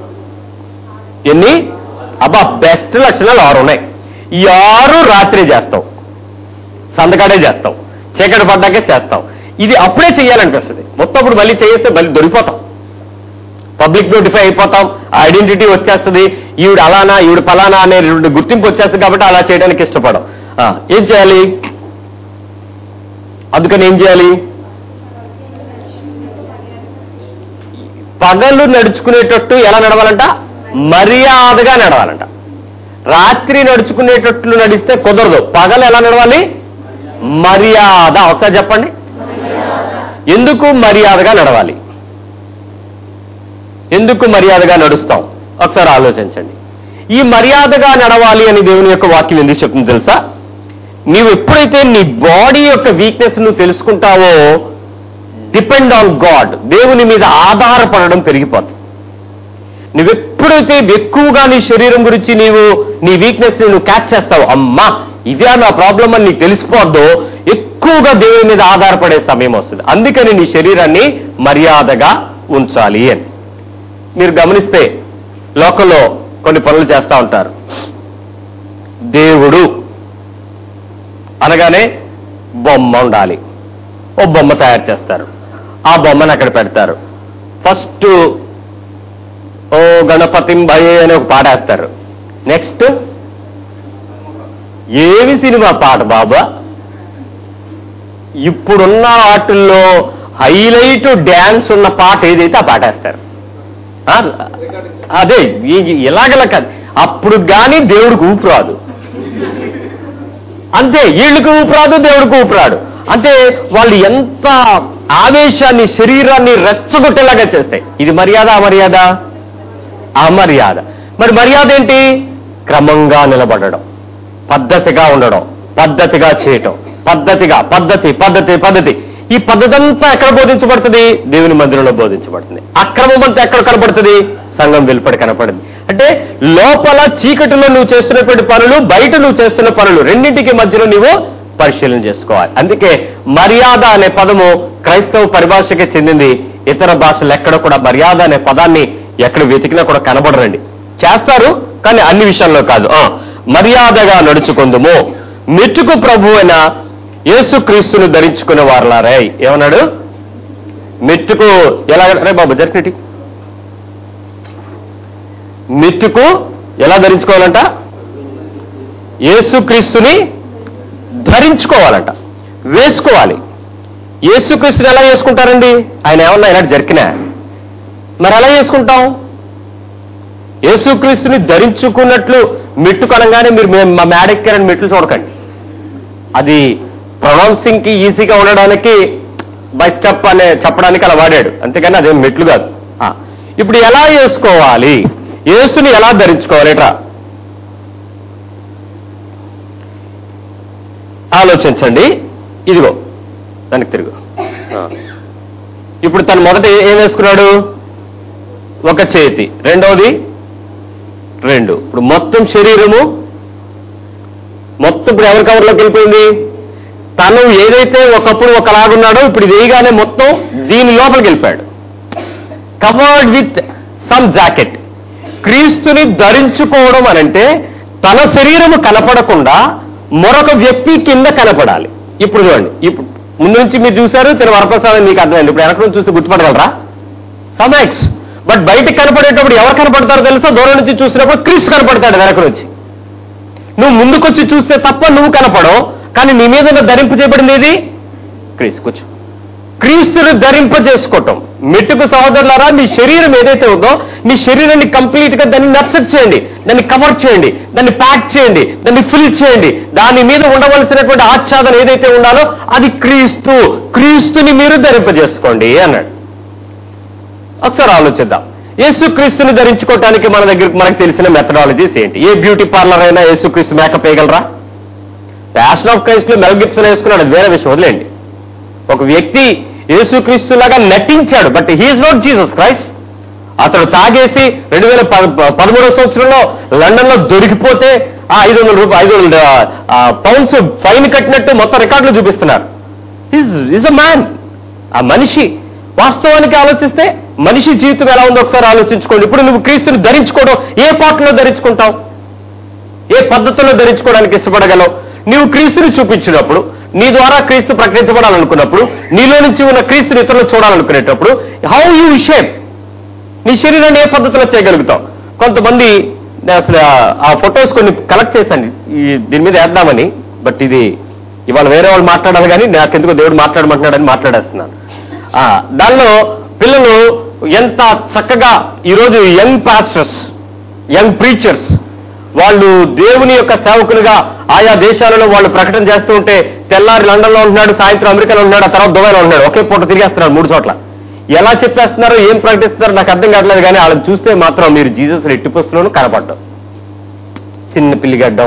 [SPEAKER 1] ఎన్ని అబ్బా బెస్ట్ లక్షణాలు ఆరు ఉన్నాయి ఈ ఆరు రాత్రి చేస్తాం సందకాడే చేస్తాం చీకటి పడ్డాకే చేస్తాం ఇది అప్పుడే చేయాలనిపిస్తుంది మొత్తం అప్పుడు మళ్ళీ చేస్తే మళ్ళీ దొరికిపోతాం పబ్లిక్ నోటిఫై అయిపోతాం ఐడెంటిటీ వచ్చేస్తుంది ఈవిడ అలానా ఈవిడ ఫలానా అనే రెండు గుర్తింపు వచ్చేస్తుంది కాబట్టి అలా చేయడానికి ఇష్టపడం ఆ, ఏం చేయాలి అందుకని ఏం చేయాలి పగలు నడుచుకునేటట్టు ఎలా నడవాలంట మర్యాదగా నడవాలంట రాత్రి నడుచుకునేటట్లు నడిస్తే కుదరదు పగలు ఎలా నడవాలి మర్యాద ఒకసారి చెప్పండి ఎందుకు మర్యాదగా నడవాలి ఎందుకు మర్యాదగా నడుస్తాం ఒకసారి ఆలోచించండి ఈ మర్యాదగా నడవాలి అని దేవుని యొక్క వాక్యం ఎందుకు చెప్తుంది తెలుసా నీవు ఎప్పుడైతే నీ బాడీ యొక్క వీక్నెస్ నువ్వు తెలుసుకుంటావో డిపెండ్ ఆన్ గాడ్ దేవుని మీద ఆధారపడడం పెరిగిపోతుంది నువ్వు ఎప్పుడైతే ఎక్కువగా నీ శరీరం గురించి నీవు నీ వీక్నెస్ ని నువ్వు క్యాచ్ చేస్తావు అమ్మా ఇదే నా ప్రాబ్లం అని నీకు తెలిసిపోద్దో ఎక్కువగా దేవుని మీద ఆధారపడే సమయం వస్తుంది అందుకని నీ శరీరాన్ని మర్యాదగా ఉంచాలి అని మీరు గమనిస్తే లోకంలో కొన్ని పనులు చేస్తూ ఉంటారు దేవుడు అనగానే బొమ్మ ఉండాలి ఓ బొమ్మ తయారు చేస్తారు ఆ బొమ్మను అక్కడ పెడతారు ఫస్ట్ ఓ గణపతిం భయే అని ఒక పాట వేస్తారు నెక్స్ట్ ఏమి సినిమా పాట బాబా ఇప్పుడున్న వాటిల్లో హైలైట్ డ్యాన్స్ ఉన్న పాట ఏదైతే ఆ పాట వేస్తారు ఆ, అదే ఈ- ఇలాగలా కాదు అప్పుడు కానీ దేవుడికి ఊపు రాదు అంతే వీళ్ళకి ఊపిరాదు దేవుడికి ఊపిరాడు అంటే వాళ్ళు ఎంత ఆవేశాన్ని శరీరాన్ని రెచ్చగొట్టేలాగా చేస్తాయి ఇది మర్యాద అమర్యాద అమర్యాద మరి మర్యాద ఏంటి క్రమంగా నిలబడడం పద్ధతిగా ఉండడం పద్ధతిగా చేయటం పద్ధతిగా పద్ధతి పద్ధతి పద్ధతి ఈ పద్ధతి అంతా ఎక్కడ బోధించబడుతుంది దేవుని మందిరంలో బోధించబడుతుంది అక్రమం అంతా ఎక్కడ కనపడుతుంది సంఘం వెలుపడి కనపడింది అంటే లోపల చీకటిలో నువ్వు చేస్తున్నటువంటి పనులు బయట నువ్వు చేస్తున్న పనులు రెండింటికి మధ్యలో నువ్వు పరిశీలన చేసుకోవాలి అందుకే మర్యాద అనే పదము క్రైస్తవ పరిభాషకి చెందింది ఇతర భాషలు ఎక్కడ కూడా మర్యాద అనే పదాన్ని ఎక్కడ వెతికినా కూడా కనబడరండి చేస్తారు కానీ అన్ని విషయాల్లో కాదు ఆ, మర్యాదగా నడుచుకుందుము మెట్టుకు ప్రభు అయిన యేసుక్రీస్తును ధరించుకునే వారలారే ఏమన్నాడు మెట్టుకు ఎలా రే బాబు జరిగినట్టు మెట్టుకు ఎలా ధరించుకోవాలంట యేసుక్రీస్తుని ధరించుకోవాలంట వేసుకోవాలి యేసుక్రీస్తుని ఎలా వేసుకుంటారండి ఆయన ఏమన్నా ఇలాంటి జరికినా మరి ఎలా చేసుకుంటాం యేసుక్రీస్తుని ధరించుకున్నట్లు మెట్టు కనగానే మీరు మే- మా మేడ ఎక్కారని మెట్లు చూడకండి అది ప్రొనౌన్సింగ్ కి ఈజీగా ఉండడానికి బై స్టెప్ అనే చెప్పడానికి అలా వాడాడు అంతేగాని అదేం మెట్లు కాదు ఆ, ఇప్పుడు ఎలా వేసుకోవాలి యేసుని ఎలా ధరించుకోవాలి ఎట్రా ఆలోచించండి ఇదిగో దానికి తిరుగు ఆ. ఇప్పుడు తను మొదట ఏ- ఏం వేసుకున్నాడు ఒక చేతి రెండవది రెండు ఇప్పుడు మొత్తం శరీరము మొత్తం ఇప్పుడు ఎవరి కవర్లోకి వెళ్ళిపోయింది తను ఏదైతే ఒకప్పుడు ఒకలాగున్నాడో ఇప్పుడు ఇది వేయగానే మొత్తం దీని లోపలికి వెళ్ళిపోయాడు కవర్డ్ విత్ సమ్ జాకెట్ క్రీస్తుని ధరించుకోవడం అనంటే తన శరీరము కనపడకుండా మరొక వ్యక్తి కింద కనపడాలి ఇప్పుడు చూడండి ఇప్పుడు ముందు నుంచి మీరు చూశారు తిన వరప్రసాదం మీకు అర్థమైంది ఇప్పుడు వెనక నుంచి చూస్తే గుర్తుపడగలరా సమాక్స్ బట్ బయటకు కనపడేటప్పుడు ఎవరు కనపడతారో తెలుసా దూరం నుంచి చూసినప్పుడు క్రీస్తు కనపడతాడు వెనక నుంచి నువ్వు ముందుకొచ్చి చూస్తే తప్ప నువ్వు కనపడవు కానీ నీ మీద ధరింపు చేయబడింది ఏది క్రీస్తు కూర్చో క్రీస్తుని ధరింప చేసుకోవటం మెట్టుకు సహోదరులారా మీ శరీరం ఏదైతే ఉందో మీ శరీరాన్ని కంప్లీట్ గా దాన్ని నర్చర్ చేయండి దాన్ని కవర్ చేయండి దాన్ని ప్యాక్ చేయండి దాన్ని ఫిల్ చేయండి దాని మీద ఉండవలసినటువంటి ఆచ్ఛాదన ఏదైతే ఉండాలో అది క్రీస్తు క్రీస్తుని మీరు ధరింపజేసుకోండి అన్నాడు ఒకసారి ఆలోచిద్దాం యేసుక్రీస్తుని ధరించుకోవటానికి మన దగ్గర మనకు తెలిసిన మెథడాలజీస్ ఏంటి ఏ బ్యూటీ పార్లర్ అయినా యేసుక్రీస్తు మేకప్ వేయగలరా ప్యాషన్ ఆఫ్ క్రైస్ట్ లో మెల్ గిబ్సన్ వేసుకున్నాడు అది వేరే విషయం వదిలేండి ఒక వ్యక్తి యేసుక్రీస్తులాగా నటించాడు but he's not Jesus Christ అతడు తాగేసి రెండు వేల పదమూడవ సంవత్సరంలో లండన్ లో దొరికిపోతే ఆ ఐదు వందల రూపాయలు ఐదు వందల పౌండ్స్ ఫైన్ కట్టినట్టు మొత్తం రికార్డులు చూపిస్తున్నారు ఈజ్ అ మ్యాన్ ఆ మనిషి వాస్తవానికి ఆలోచిస్తే మనిషి జీవితం ఎలా ఉందో ఒకసారి ఆలోచించుకోండి ఇప్పుడు నువ్వు క్రీస్తుని ధరించుకోవడం ఏ పాటలో ధరించుకుంటావు ఏ పద్ధతిలో ధరించుకోవడానికి ఇష్టపడగలవు నీవు క్రీస్తుని చూపించినప్పుడు నీ ద్వారా క్రీస్తు ప్రకటించబడాలనుకున్నప్పుడు నీలో నుంచి ఉన్న క్రీస్తుని ఇతరులు చూడాలనుకునేటప్పుడు హౌ యూ షేప్ నీ శరీరాన్ని ఏ పద్ధతిలో చేయగలుగుతావు కొంతమంది నేను అసలు ఆ- ఆ ఫొటోస్ కొన్ని కలెక్ట్ చేశాను ఈ దీని మీద వేద్దామని బట్ ఇది ఇవాళ వేరే వాళ్ళు మాట్లాడాలి కానీ నాకెందుకో దేవుడు మాట్లాడమంటున్నాడని మాట్లాడేస్తున్నాను ఆ, దానిలో పిల్లలు ఎంత చక్కగా ఈరోజు యంగ్ పాస్టర్స్ యంగ్ ప్రీచర్స్ వాళ్ళు దేవుని యొక్క సేవకులుగా ఆయా దేశాలలో వాళ్ళు ప్రకటన చేస్తూ ఉంటే తెల్లారి లండన్ లో ఉంటున్నాడు సాయంత్రం అమెరికాలో ఉంటున్నాడు ఆ తర్వాత దుబాయ్లో ఉంటున్నాడు ఒకే పూట తిరిగేస్తున్నాడు మూడు చోట్ల ఎలా చెప్పేస్తున్నారో ఏం ప్రకటిస్తున్నారో నాకు అర్థం కావట్లేదు కానీ వాళ్ళని చూస్తే మాత్రం మీరు జీసస్ ఎట్టిపోస్తున్నాను కనపడ్డం చిన్న పిల్లిగడ్డం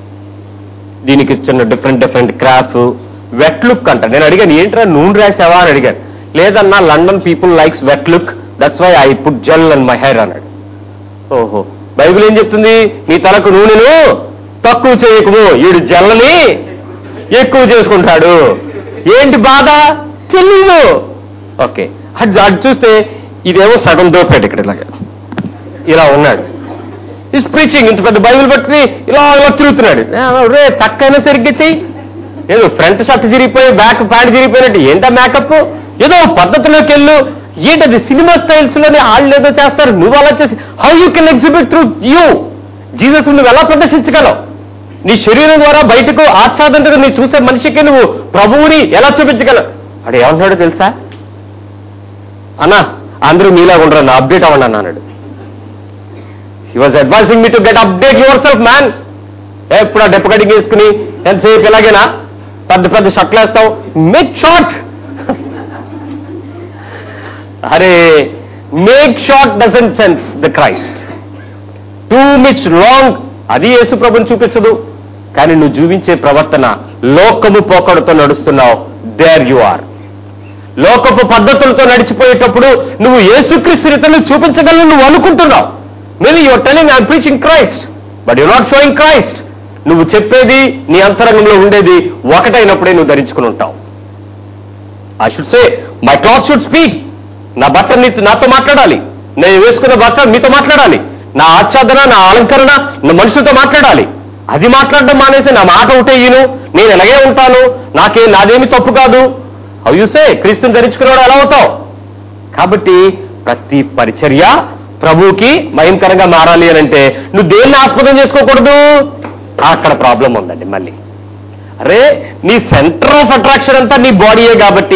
[SPEAKER 1] దీనికి చిన్న different different crop wet look అంట నేను అడిగాను ఏంట్రా నూనె రాసావా అని అడిగాను లేదన్నా London people likes wet look that's why I put gel and my hair అన్నాడు ఓహో బైబిల్ ఏం చెప్తుంది నీ తలకు నూనెను తక్కువ చేయకము ఈడు జల్లని ఎక్కువ చేసుకుంటాడు ఏంటి బాధ తెలీదు ఓకే అటు అటు చూస్తే ఇదేమో సగం దోపాడు ఇక్కడ ఇలాగా ఇలా ఉన్నాడు ఈస్ ప్రీచింగ్ ఇంత పెద్ద బైబిల్ పట్టుకుని ఇలా ఇలా తిరుగుతున్నాడు రే తక్కైనా సరిగ్గా చెయ్యి ఏదో ఫ్రంట్ షర్ట్ చిరిగిపోయి బ్యాక్ ప్యాంట్ చిరిగిపోయినట్టు ఏంటా మేకప్ ఏదో పద్ధతిలోకి వెళ్ళు ఏంటది సినిమా స్టైల్స్ లోనే వాళ్ళు ఏదో చేస్తారు నువ్వు అలా చేసి how you can exhibit through you Jesus నువ్వు ఎలా ప్రదర్శించగలవు నీ శరీరం ద్వారా బయటకు ఆచ్ఛాదంతగా నీ చూసే మనిషికి నువ్వు ప్రభువుని ఎలా చూపించగలవు అడు ఏమంటున్నాడో తెలుసా అన్నా అందరూ మీలాగా ఉండరు నా అప్డేట్ అవ్వండి అన్న అన్నాడు he was advising me to get update yourself man ఎప్పుడు ఆ డెప్ కటింగ్ వేసుకుని ఎంతసేపు ఎలాగైనా పెద్ద పెద్ద షర్ట్లు వేస్తావు మేక్ షార్ట్ అరే make short doesn't sense the Christ too much long అది యేసు ప్రభుని చూపించదు కానీ నువ్వు చూపించే ప్రవర్తన లోకము పోకడతో నడుస్తున్నావు దేర్ యు ఆర్ లోకపు పద్ధతులతో నడిచిపోయేటప్పుడు నువ్వు యేసుక్రీస్తుని చూపించగలను నువ్వు అనుకుంటున్నావు maybe your telling I'm preaching Christ but you not showing Christ నువ్వు చెప్పేది నీ అంతరంగంలో ఉండేది ఒకటైనప్పుడే నువ్వు ధరించుకుని ఉంటావు I should say my cloth should speak నా బట్ట నీతో నాతో మాట్లాడాలి నేను వేసుకున్న బట్ట మీతో మాట్లాడాలి నా ఆచ్ఛాదన నా అలంకరణ నా మనుషులతో మాట్లాడాలి అది మాట్లాడడం మానేసి నా మాట ఒకటే ఈను నేను ఎలాగే ఉంటాను నాకే నాదేమి తప్పు కాదు అవి చూసే క్రీస్తుని ధరించుకునేవాడు ఎలా అవుతావు కాబట్టి ప్రతి పరిచర్య ప్రభువుకి భయంకరంగా మారాలి అని అంటే నువ్వు దేన్ని ఆస్పదం చేసుకోకూడదు అక్కడ ప్రాబ్లం ఉందండి మళ్ళీ అరే నీ సెంటర్ ఆఫ్ అట్రాక్షన్ అంతా నీ బాడీయే కాబట్టి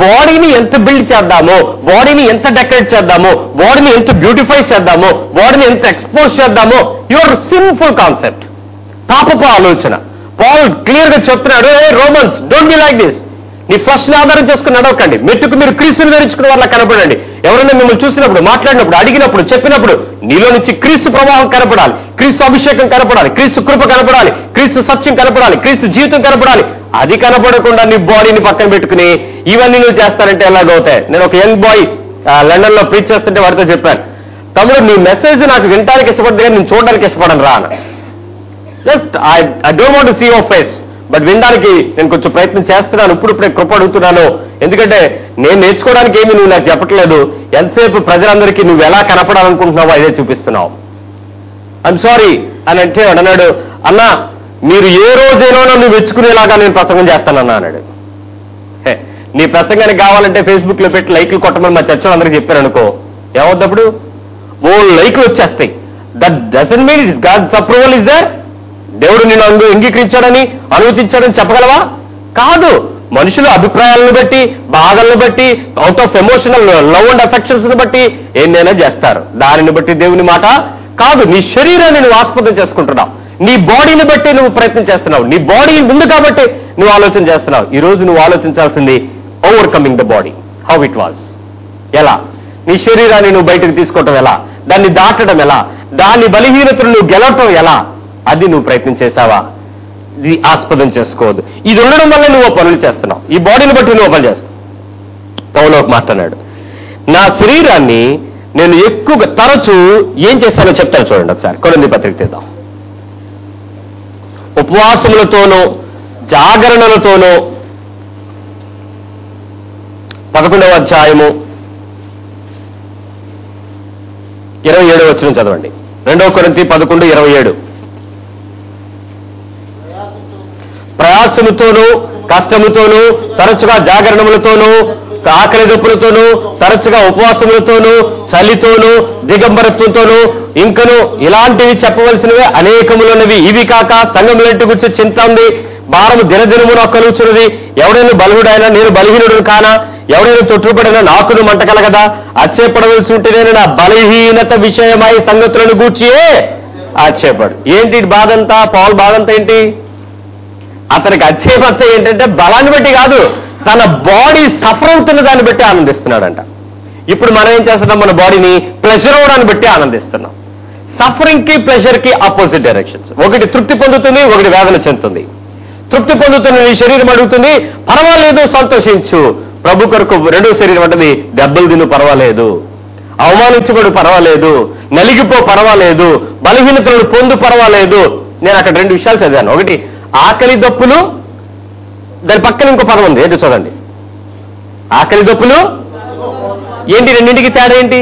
[SPEAKER 1] బాడీని ఎంత బిల్డ్ చేద్దామో బాడీని ఎంత డెకరేట్ చేద్దామో బాడీని ఎంత బ్యూటిఫై చేద్దామో బాడీని ఎంత ఎక్స్పోజ్ చేద్దామో యువర్ సింపుల్ కాన్సెప్ట్ పాపపు ఆలోచన పాల్ క్లియర్ గా చెప్తున్నాడు ఏ Romans don't be like this నీ ఫస్ట్ ఆధారం చేసుకుని నడవకండి మెట్టుకు మీరు క్రీస్తుని ధరించుకున్న వాళ్ళ కనపడండి ఎవరైనా మిమ్మల్ని చూసినప్పుడు మాట్లాడినప్పుడు అడిగినప్పుడు చెప్పినప్పుడు నీలో నుంచి క్రీస్తు ప్రవాహం కనపడాలి క్రీస్తు అభిషేకం కనపడాలి క్రీస్తు కృప కనపడాలి క్రీస్తు సత్యం కనపడాలి క్రీస్తు జీవితం కనపడాలి అది కనపడకుండా నీ బాడీని పక్కన పెట్టుకుని ఇవన్నీ నువ్వు చేస్తానంటే ఎలాగవుతాయి నేను ఒక యంగ్ బాయ్ లండన్ లో ప్రీచ్ చేస్తుంటే వాడితో చెప్పాను తమ్ముడు నీ మెసేజ్ నాకు వినడానికి ఇష్టపడ్డా కానీ నేను చూడడానికి ఇష్టపడను రా అన్న just I I don't want see your face but వినడానికి నేను కొంచెం ప్రయత్నం చేస్తున్నాను ఇప్పుడు ఇప్పుడే కృప అడుగుతున్నాను ఎందుకంటే నేను నేర్చుకోవడానికి ఏమీ నువ్వు నాకు చెప్పట్లేదు ఎంతసేపు ప్రజలందరికీ నువ్వు ఎలా కనపడాలనుకుంటున్నావో అదే చూపిస్తున్నావు ఐఎమ్ సారీ అని అంటే వాడు అన్నాడు అన్నా మీరు ఏ రోజైనా నన్ను మెచ్చుకునేలాగా నేను ప్రసంగం చేస్తానన్నా అన్నాడు హే, నీ ప్రసంగానికి కావాలంటే ఫేస్బుక్ లో పెట్టి లైక్లు కొట్టమని మా చర్చలు అందరికీ చెప్పారు అనుకో ఏమవుద్దప్పుడు ఓ లైక్లు వచ్చేస్తాయి that doesn't mean it God's approval is there దేవుడు నిన్ను అంగు అంగీకరించాడని అనుమతించాడని చెప్పగలవా కాదు మనుషులు అభిప్రాయాలను బట్టి బాధలను బట్టి out of emotional love and affections బట్టి ఏదైనా చేస్తారు దానిని బట్టి దేవుని మాట కాదు నీ శరీరాన్ని నువ్వు ఆస్పదం చేసుకుంటున్నావు నీ బాడీని బట్టి నువ్వు ప్రయత్నం చేస్తున్నావు నీ బాడీ ఉంది కాబట్టి నువ్వు ఆలోచన చేస్తున్నావు ఈ రోజు నువ్వు ఆలోచించాల్సింది overcoming the body how it was ఎలా నీ శరీరాన్ని నువ్వు బయటకు తీసుకోవటం ఎలా దాన్ని దాటడం ఎలా దాని బలహీనతను నువ్వు గెలవటం ఎలా అది నువ్వు ప్రయత్నం చేశావా ఇది ఆస్పదం చేసుకోవద్దు ఇది ఉండడం వల్ల నువ్వు ఓ పనులు చేస్తున్నావు ఈ బాడీని బట్టి నువ్వు ఓ పని చేస్తావు పౌలో ఒక మాట అన్నాడు నా శరీరాన్ని నేను ఎక్కువగా తరచూ ఏం చేస్తానో చెప్తాను చూడండి ఒకసారి కొరంది పత్రిక తీద్దాం ఉపవాసములతోనూ జాగరణలతోనూ పదకొండవ అధ్యాయము ఇరవై ఏడు వచ్చిన చదవండి రెండవ కొరింతి పదకొండు ఇరవై ఏడు ప్రయాసముతోనూ కష్టముతోనూ తరచుగా జాగరణములతోనూ ఆకలి దప్పులతోనూ తరచుగా ఉపవాసములతోనూ చలితోనూ దిగంబరత్వంతోనూ ఇంకను ఇలాంటివి చెప్పవలసినవి అనేకములున్నవి ఇవి కాక సంఘములంటి గురించి చింత ఉంది భారము దినదినమున కలుగుతున్నది ఎవడైనా బలహుడైనా నేను బలహీనుడు కానా ఎవడైనా తొట్టుపడినా నాకును మంట కలగదా అచ్చేపడవలసి ఉంటే నేను నా బలహీనత విషయమై సంగతులను గూర్చియే ఆశ్చర్యపడు ఏంటి ఈ బాధంతా పాల్ బాధంతా ఏంటి అతనికి అత్యేమత్త ఏంటంటే బలాన్ని బట్టి కాదు తన బాడీ సఫర్ అవుతున్న దాన్ని బట్టి ఆనందిస్తున్నాడంట ఇప్పుడు మనం ఏం చేస్తున్నాం మన బాడీని ప్లెజర్ అవడాన్ని బట్టి ఆనందిస్తున్నాం సఫరింగ్ కి ప్లెజర్ కి ఆపోజిట్ డైరెక్షన్స్ ఒకటి తృప్తి పొందుతుంది ఒకటి వేదన చెందుతుంది తృప్తి పొందుతున్న నీ శరీరం అడుగుతుంది పర్వాలేదు సంతోషించు ప్రభు కొరకు రెండో శరీరం అంటది దెబ్బలు తిను పర్వాలేదు అవమానించబడు పర్వాలేదు నలిగిపో పర్వాలేదు బలహీనతలను పొందు పర్వాలేదు నేను అక్కడ రెండు విషయాలు చదివాను ఒకటి ఆకలి దప్పులు దాని పక్కన ఇంకో పదం ఉంది ఏంటి చూడండి ఆకలి దప్పులు ఏంటి రెండింటికి తేడా ఏంటి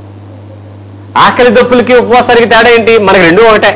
[SPEAKER 1] ఆకలి దప్పులకి ఉపవాసానికి తేడా ఏంటి మనకి రెండు ఒకటే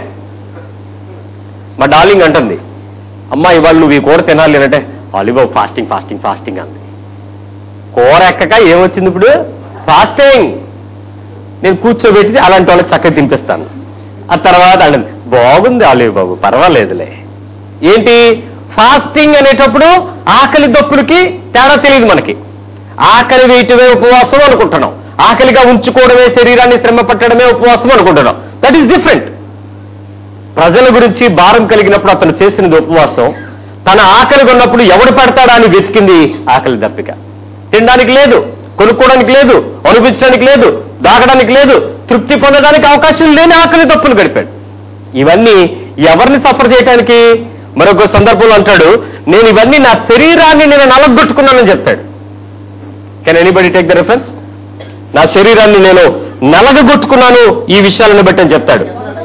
[SPEAKER 1] మా డార్లింగ్ అంటుంది అమ్మా ఇవాళ నువ్వు ఈ కూర తినాలి అంటే అలీబాబు ఫాస్టింగ్ ఫాస్టింగ్ ఫాస్టింగ్ అంది కూర ఎక్కక ఏమొచ్చింది ఇప్పుడు ఫాస్టింగ్ నేను కూర్చోబెట్టి అలాంటి వాళ్ళకి చక్కగా తినిపిస్తాను ఆ తర్వాత అంటుంది బాగుంది అలీబాబు బాబు పర్వాలేదులే ఏంటి ఫాస్టింగ్ అనేటప్పుడు ఆకలి దప్పులకి తేడా తెలియదు మనకి ఆకలి వేయటమే ఉపవాసం అనుకుంటున్నాం ఆకలిగా ఉంచుకోవడమే శరీరాన్ని శ్రమ పట్టడమే ఉపవాసం అనుకుంటున్నాం దట్ ఈస్ డిఫరెంట్ ప్రజల గురించి భారం కలిగినప్పుడు అతను చేసినది ఉపవాసం తన ఆకలిగా ఉన్నప్పుడు ఎవడు పెడతాడా అని వెతికింది ఆకలి దప్పిక తినడానికి లేదు కొనుక్కోవడానికి లేదు అనిపించడానికి లేదు దాగడానికి లేదు తృప్తి పొందడానికి అవకాశం లేని ఆకలి దప్పులు గడిపాడు ఇవన్నీ ఎవరిని సఫర్ చేయడానికి మరొక సందర్భంలో అంటాడు నేను ఇవన్నీ నా శరీరాన్ని నేను నలగొట్టుకున్నానని చెప్తాడు can anybody take the reference నా శరీరాన్ని నేను నలగగొట్టుకున్నాను ఈ విషయాలను బట్టి అని చెప్తాడు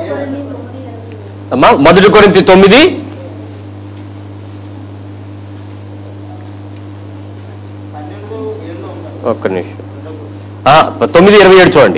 [SPEAKER 1] అమ్మా మొదటి కొరింతి తొమ్మిది
[SPEAKER 2] పన్నెండు ఏళ్ళు ఉన్నాయి.
[SPEAKER 1] ఒక్క నిమిషం ఆ, తొమ్మిది ఇరవై ఏడు చూడండి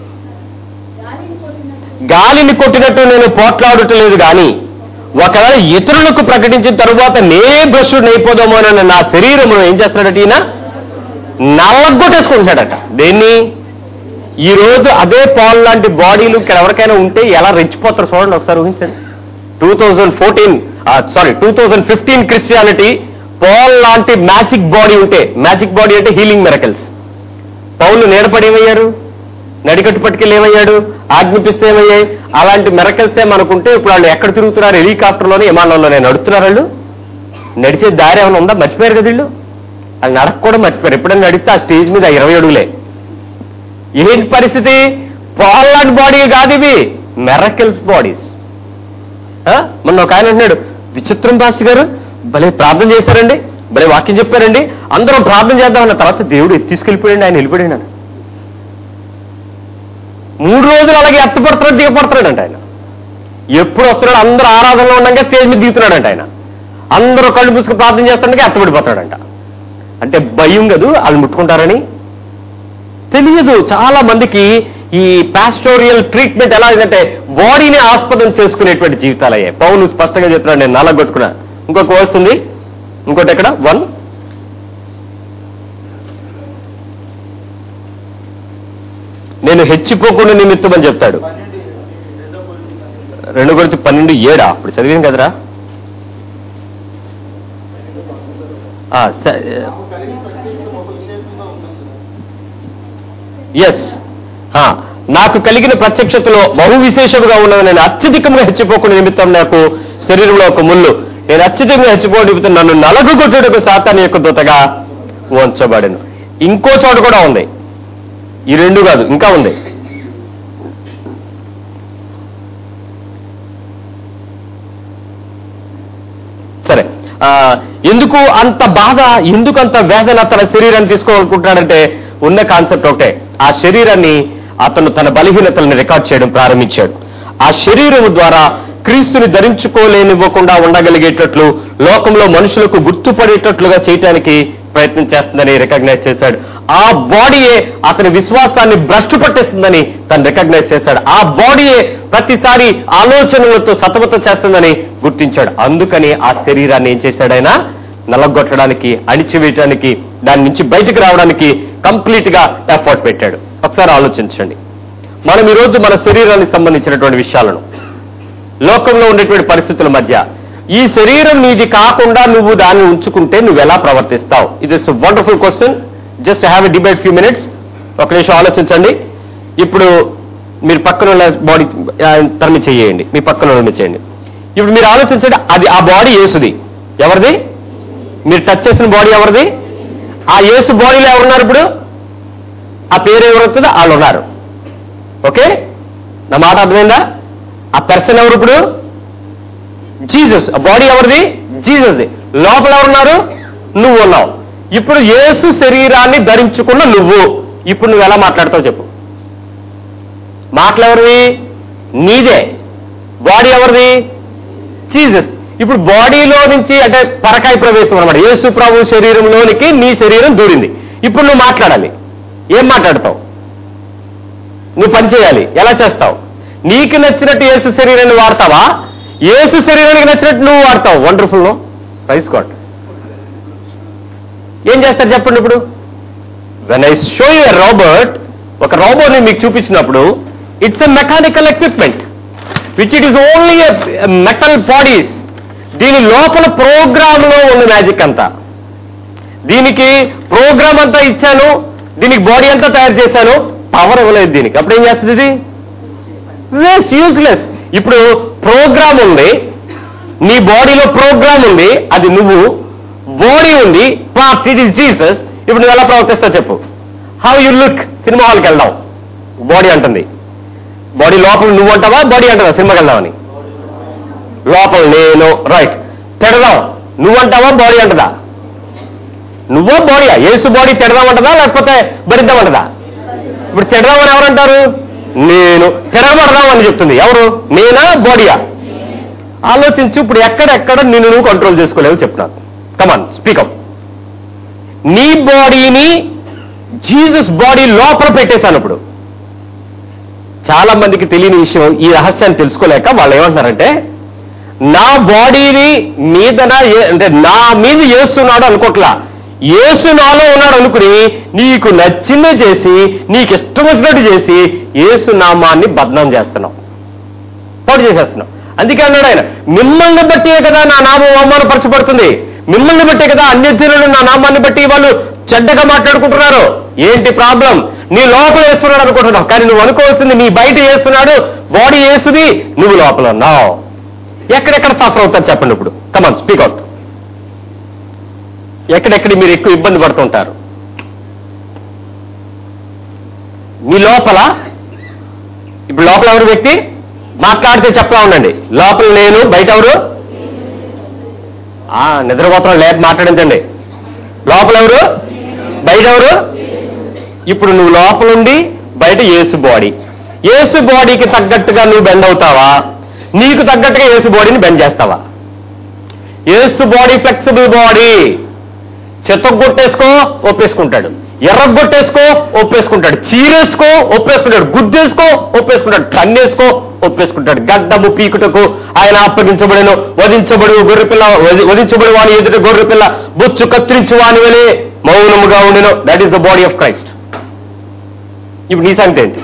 [SPEAKER 1] గాలిని కొట్టినట్టు నేను పోట్లాడటం లేదు కానీ ఒకవేళ ఇతరులకు ప్రకటించిన తరువాత నే భ్రష్టుడు అయిపోదామో అని నా శరీరమును ఏం చేస్తున్నాడట ఈయన నల్లగొట్టేసుకుంటున్నాడట దేన్ని ఈ రోజు అదే పాల్ లాంటి బాడీలు ఇక్కడ ఎవరికైనా ఉంటే ఎలా రెచ్చిపోతారు చూడండి ఒకసారి ఊహించండి two thousand fourteen sorry two thousand fifteen Christianity Paul లాంటి మ్యాజిక్ బాడీ ఉంటే మ్యాజిక్ బాడీ అంటే హీలింగ్ మెరకల్స్ పౌలు నీడపడి ఏమయ్యారు నడికట్టు పట్టుకెళ్ళి ఏమయ్యాడు ఆజ్ఞాపిస్తే ఏమయ్యాయి అలాంటి మెరకల్సే మనకుంటే ఇప్పుడు వాళ్ళు ఎక్కడ తిరుగుతున్నారు హెలికాప్టర్లోనే విమానంలోనే నడుస్తున్నారు వాళ్ళు నడిచే దారి ఏమైనా ఉందా మర్చిపోయారు కదా వీళ్ళు అది నడక కూడా మర్చిపోయారు ఎప్పుడైనా నడిస్తే ఆ స్టేజ్ మీద ఇరవై అడుగులే ఏంటి పరిస్థితి పాల్ లాంటి బాడీ కాదు ఇవి మెరకల్స్ బాడీస్ మొన్న ఒక ఆయన అంటున్నాడు విచిత్రం పాస్టర్ గారు భలే ప్రార్థన చేశారండి భలే వాక్యం చెప్పారండి అందరం ప్రార్థన చేద్దామన్న తర్వాత దేవుడు ఎత్తి తీసుకెళ్ళిపోయాడు ఆయన వెళ్ళిపోయాడు ఆయన మూడు రోజులు అలాగే ఎత్తపడుతున్నాడు దిగపడుతున్నాడంట ఆయన ఎప్పుడు వస్తున్నాడు అందరూ ఆరాధనలో ఉండగా స్టేజ్ మీద దిగుతున్నాడంట ఆయన అందరూ కళ్ళు మూసుకుని ప్రార్థన చేస్తుండగా ఎత్తపడిపోతాడంట అంటే భయం కదూ వాళ్ళు ముట్టుకుంటారని తెలియదు చాలా మందికి ఈ పాస్టోరియల్ ట్రీట్మెంట్ ఎలా అయిందంటే బాడీని ఆస్పదం చేసుకునేటువంటి జీవితాలు అయ్యాయి పౌలు స్పష్టంగా చెప్తున్నాడు నేను నల్లగొట్టుకున్నా ఇంకొక వర్స్ ఉంది ఇంకోటి ఎక్కడ వన్ నేను హెచ్చిపోకుండా నిమిత్తం అని చెప్తాడు
[SPEAKER 2] పన్నెండు రెండో కొరింథీ
[SPEAKER 1] రెండు గురించి పన్నెండు ఏడా అప్పుడు చదివాను కదరా ఆ, స-
[SPEAKER 2] నాకు కలిగిన ప్రత్యేకత ఒక విశేషంగా ఉంటుంది
[SPEAKER 1] ఎస్ ఆ, నాకు కలిగిన ప్రత్యక్షతలో బహు విశేషముగా ఉన్నది నేను అత్యధికంగా హెచ్చిపోకుండా నిమిత్తం నాకు శరీరంలో ఒక ముళ్ళు నేను అత్యధికంగా హెచ్చిపోవడం నిమిత్తం నన్ను నలగు కొట్టుటకు సాతాన్ యొక్క దూతగా ఉంచబడను ఇంకో చోట కూడా ఉంది ఈ రెండు కాదు ఇంకా ఉంది సరే ఆ, ఎందుకు అంత బాధ ఎందుకు అంత వేదన తన శరీరాన్ని తీసుకోవాలనుకుంటున్నాడంటే ఉన్న కాన్సెప్ట్ ఒకటే ఆ శరీరాన్ని అతను తన బలహీనతలను రికార్డ్ చేయడం ప్రారంభించాడు ఆ శరీరం ద్వారా క్రీస్తుని ధరించుకోలేనివ్వకుండా ఉండగలిగేటట్లు లోకంలో మనుషులకు గుర్తుపడేటట్లుగా చేయటానికి ప్రయత్నం చేస్తుందని రికగ్నైజ్ చేశాడు ఆ బాడీయే అతని విశ్వాసాన్ని భ్రష్టు పట్టేస్తుందని తను రికగ్నైజ్ చేశాడు ఆ బాడీయే ప్రతిసారి ఆలోచనలతో సతమతం చేస్తుందని గుర్తించాడు అందుకని ఆ శరీరాన్ని ఏం చేశాడు ఆయన నలగొట్టడానికి అణిచివేయటానికి దాని నుంచి బయటకు రావడానికి కంప్లీట్ గా ఎఫర్ట్ పెట్టాడు ఒకసారి ఆలోచించండి మనం ఈ రోజు మన శరీరానికి సంబంధించినటువంటి విషయాలను లోకంలో ఉండేటువంటి పరిస్థితుల మధ్య ఈ శరీరం నీది కాకుండా నువ్వు దాన్ని ఉంచుకుంటే నువ్వు ఎలా ప్రవర్తిస్తావు ఇది wonderful question just have a debate few minutes ఒక నిమిషం ఆలోచించండి ఇప్పుడు మీరు పక్కన బాడీ తరమి చేయండి మీ పక్కన ఉన్న చేయండి ఇప్పుడు మీరు ఆలోచించండి అది ఆ బాడీ యేసుది ఎవరిది మీరు టచ్ చేసిన బాడీ ఎవరిది ఆ యేసు బాడీలో ఎవరున్నారు ఇప్పుడు ఆ పేరు ఎవరు వస్తుందో వాళ్ళు ఉన్నారు ఓకే నా మాట అర్థమైందా ఆ పర్సన్ ఎవరు ఇప్పుడు జీసస్ బాడీ ఎవరిది జీసస్ది లోపల ఎవరున్నారు నువ్వు ఉన్నావు ఇప్పుడు యేసు శరీరాన్ని ధరించుకున్న నువ్వు ఇప్పుడు నువ్వు ఎలా మాట్లాడతావు చెప్పు మాటలెవరివి నీదే బాడీ ఎవరిది జీసస్ ఇప్పుడు బాడీలో నుంచి అంటే పరకాయ ప్రవేశం అనమాట యేసు ప్రభు శరీరంలోనికి నీ శరీరం దూరింది ఇప్పుడు నువ్వు మాట్లాడాలి ఏం మాట్లాడతావు నువ్వు పని చేయాలి ఎలా చేస్తావు నీకు నచ్చినట్టు యేసు శరీరాన్ని వాడతావా యేసు శరీరానికి నచ్చినట్టు నువ్వు వాడతావు వండర్ఫుల్ నో ప్రైస్ గాడ్ ఏం చేస్తారు చెప్పండి ఇప్పుడు when I show you robot ఒక రోబోని మీకు చూపించినప్పుడు it's a mechanical equipment which it is only metal bodies దీని లోపల ప్రోగ్రామ్ లో ఉన్న మ్యాజిక్ అంతా దీనికి ప్రోగ్రామ్ అంతా ఇచ్చాను దీనికి బాడీ అంతా తయారు చేశాను పవర్ ఇవ్వలేదు దీనికి అప్పుడు ఏం చేస్తుంది ఇది వేస్ట్ యూస్లెస్ ఇప్పుడు ప్రోగ్రామ్ ఉంది నీ బాడీలో ప్రోగ్రామ్ ఉంది అది నువ్వు బాడీ ఉంది పార్ట్ ఇట్ ఇస్ జీసస్ ఇప్పుడు నువ్వు ఎలా ప్రవర్తిస్తావు చెప్పు హౌ యు లుక్ సినిమా హాల్కి వెళ్దాం బాడీ అంటుంది బాడీ లోపల నువ్వు అంటావా బాడీ అంటావా సినిమాకి వెళ్దామని లోపల నేను రైట్ తిడదాం నువ్వంటావా బాడీ అంటదా నువ్వో బాడీయా ఏసు బాడీ తిడదామంటదా లేకపోతే భరిద్దామంటదా ఇప్పుడు తిడదామని ఎవరంటారు నేను తిరగబడదాం అని చెప్తుంది ఎవరు నేనా బాడీయా ఆలోచించి ఇప్పుడు ఎక్కడెక్కడ నిన్ను నువ్వు కంట్రోల్ చేసుకోలేవు చెప్తున్నాను కమాన్ స్పీకప్ నీ బాడీని జీసస్ బాడీ లోపల పెట్టేశాను ఇప్పుడు చాలా మందికి తెలియని విషయం ఈ రహస్యాన్ని తెలుసుకోలేక వాళ్ళు ఏమంటున్నారంటే నా బాడీని మీదన ఏ- అంటే నా మీద ఏస్తున్నాడు అనుకోట్లా ఏసు నాలో ఉన్నాడు అనుకుని నీకు నచ్చిందే చేసి నీకు ఇష్టం వచ్చినట్టు చేసి ఏసు నామాన్ని బద్నాం చేస్తున్నావు పాడు చేసేస్తున్నావు అందుకే అన్నాడు ఆయన మిమ్మల్ని బట్టే కదా నా నామం అవమానపరచబడుతుంది మిమ్మల్ని బట్టే కదా అన్యజనులు నా నామాన్ని బట్టి వాళ్ళు చెడ్డగా మాట్లాడుకుంటున్నారు ఏంటి ప్రాబ్లం నీ లోపల వేస్తున్నాడు అనుకుంటున్నావు కానీ నువ్వు అనుకోవాల్సింది నీ బయట వేస్తున్నాడు బాడీ వేసుది నువ్వు లోపల ఉన్నావు ఎక్కడెక్కడ సఫర్ అవుతారు చెప్పండి ఇప్పుడు కమాన్ స్పీక్ అవుట్ ఎక్కడెక్కడ మీరు ఎక్కువ ఇబ్బంది పడుతుంటారు మీ లోపల ఇప్పుడు లోపల ఎవరు వ్యక్తి మాట్లాడితే చెప్పలా ఉండండి లోపల నేను బయట ఎవరు ఆ, నిద్రపోతాం లేక మాట్లాడించండి లోపల ఎవరు బయట ఎవరు ఇప్పుడు నువ్వు లోపలుండి బయట యేసు బాడీ యేసు బాడీకి తగ్గట్టుగా నువ్వు బెండ్ అవుతావా నీకు తగ్గట్టుగా యేసు బాడీని బెండ్ చేస్తావా యేసు బాడీ ఫ్లెక్సిబుల్ బాడీ చెత్తగొట్టేసుకో ఒప్పేసుకుంటాడు ఎర్రగొట్టేసుకో ఒప్పేసుకుంటాడు చీరేసుకో ఒప్పేసుకుంటాడు గుద్దేసుకో ఒప్పేసుకుంటాడు కన్నేసుకో ఒప్పేసుకుంటాడు గడ్డము పీకుటకు ఆయన అప్పగించబడిను వధించబడు గొర్రెపిల్ల వధి- వధించబడి వాని ఎదుట గొర్రెపిల్ల బొచ్చు కత్తిరించు వాని వలె మౌనముగా ఉండిను that is the body of Christ ఇప్పుడు నీ సంగతి ఏంటి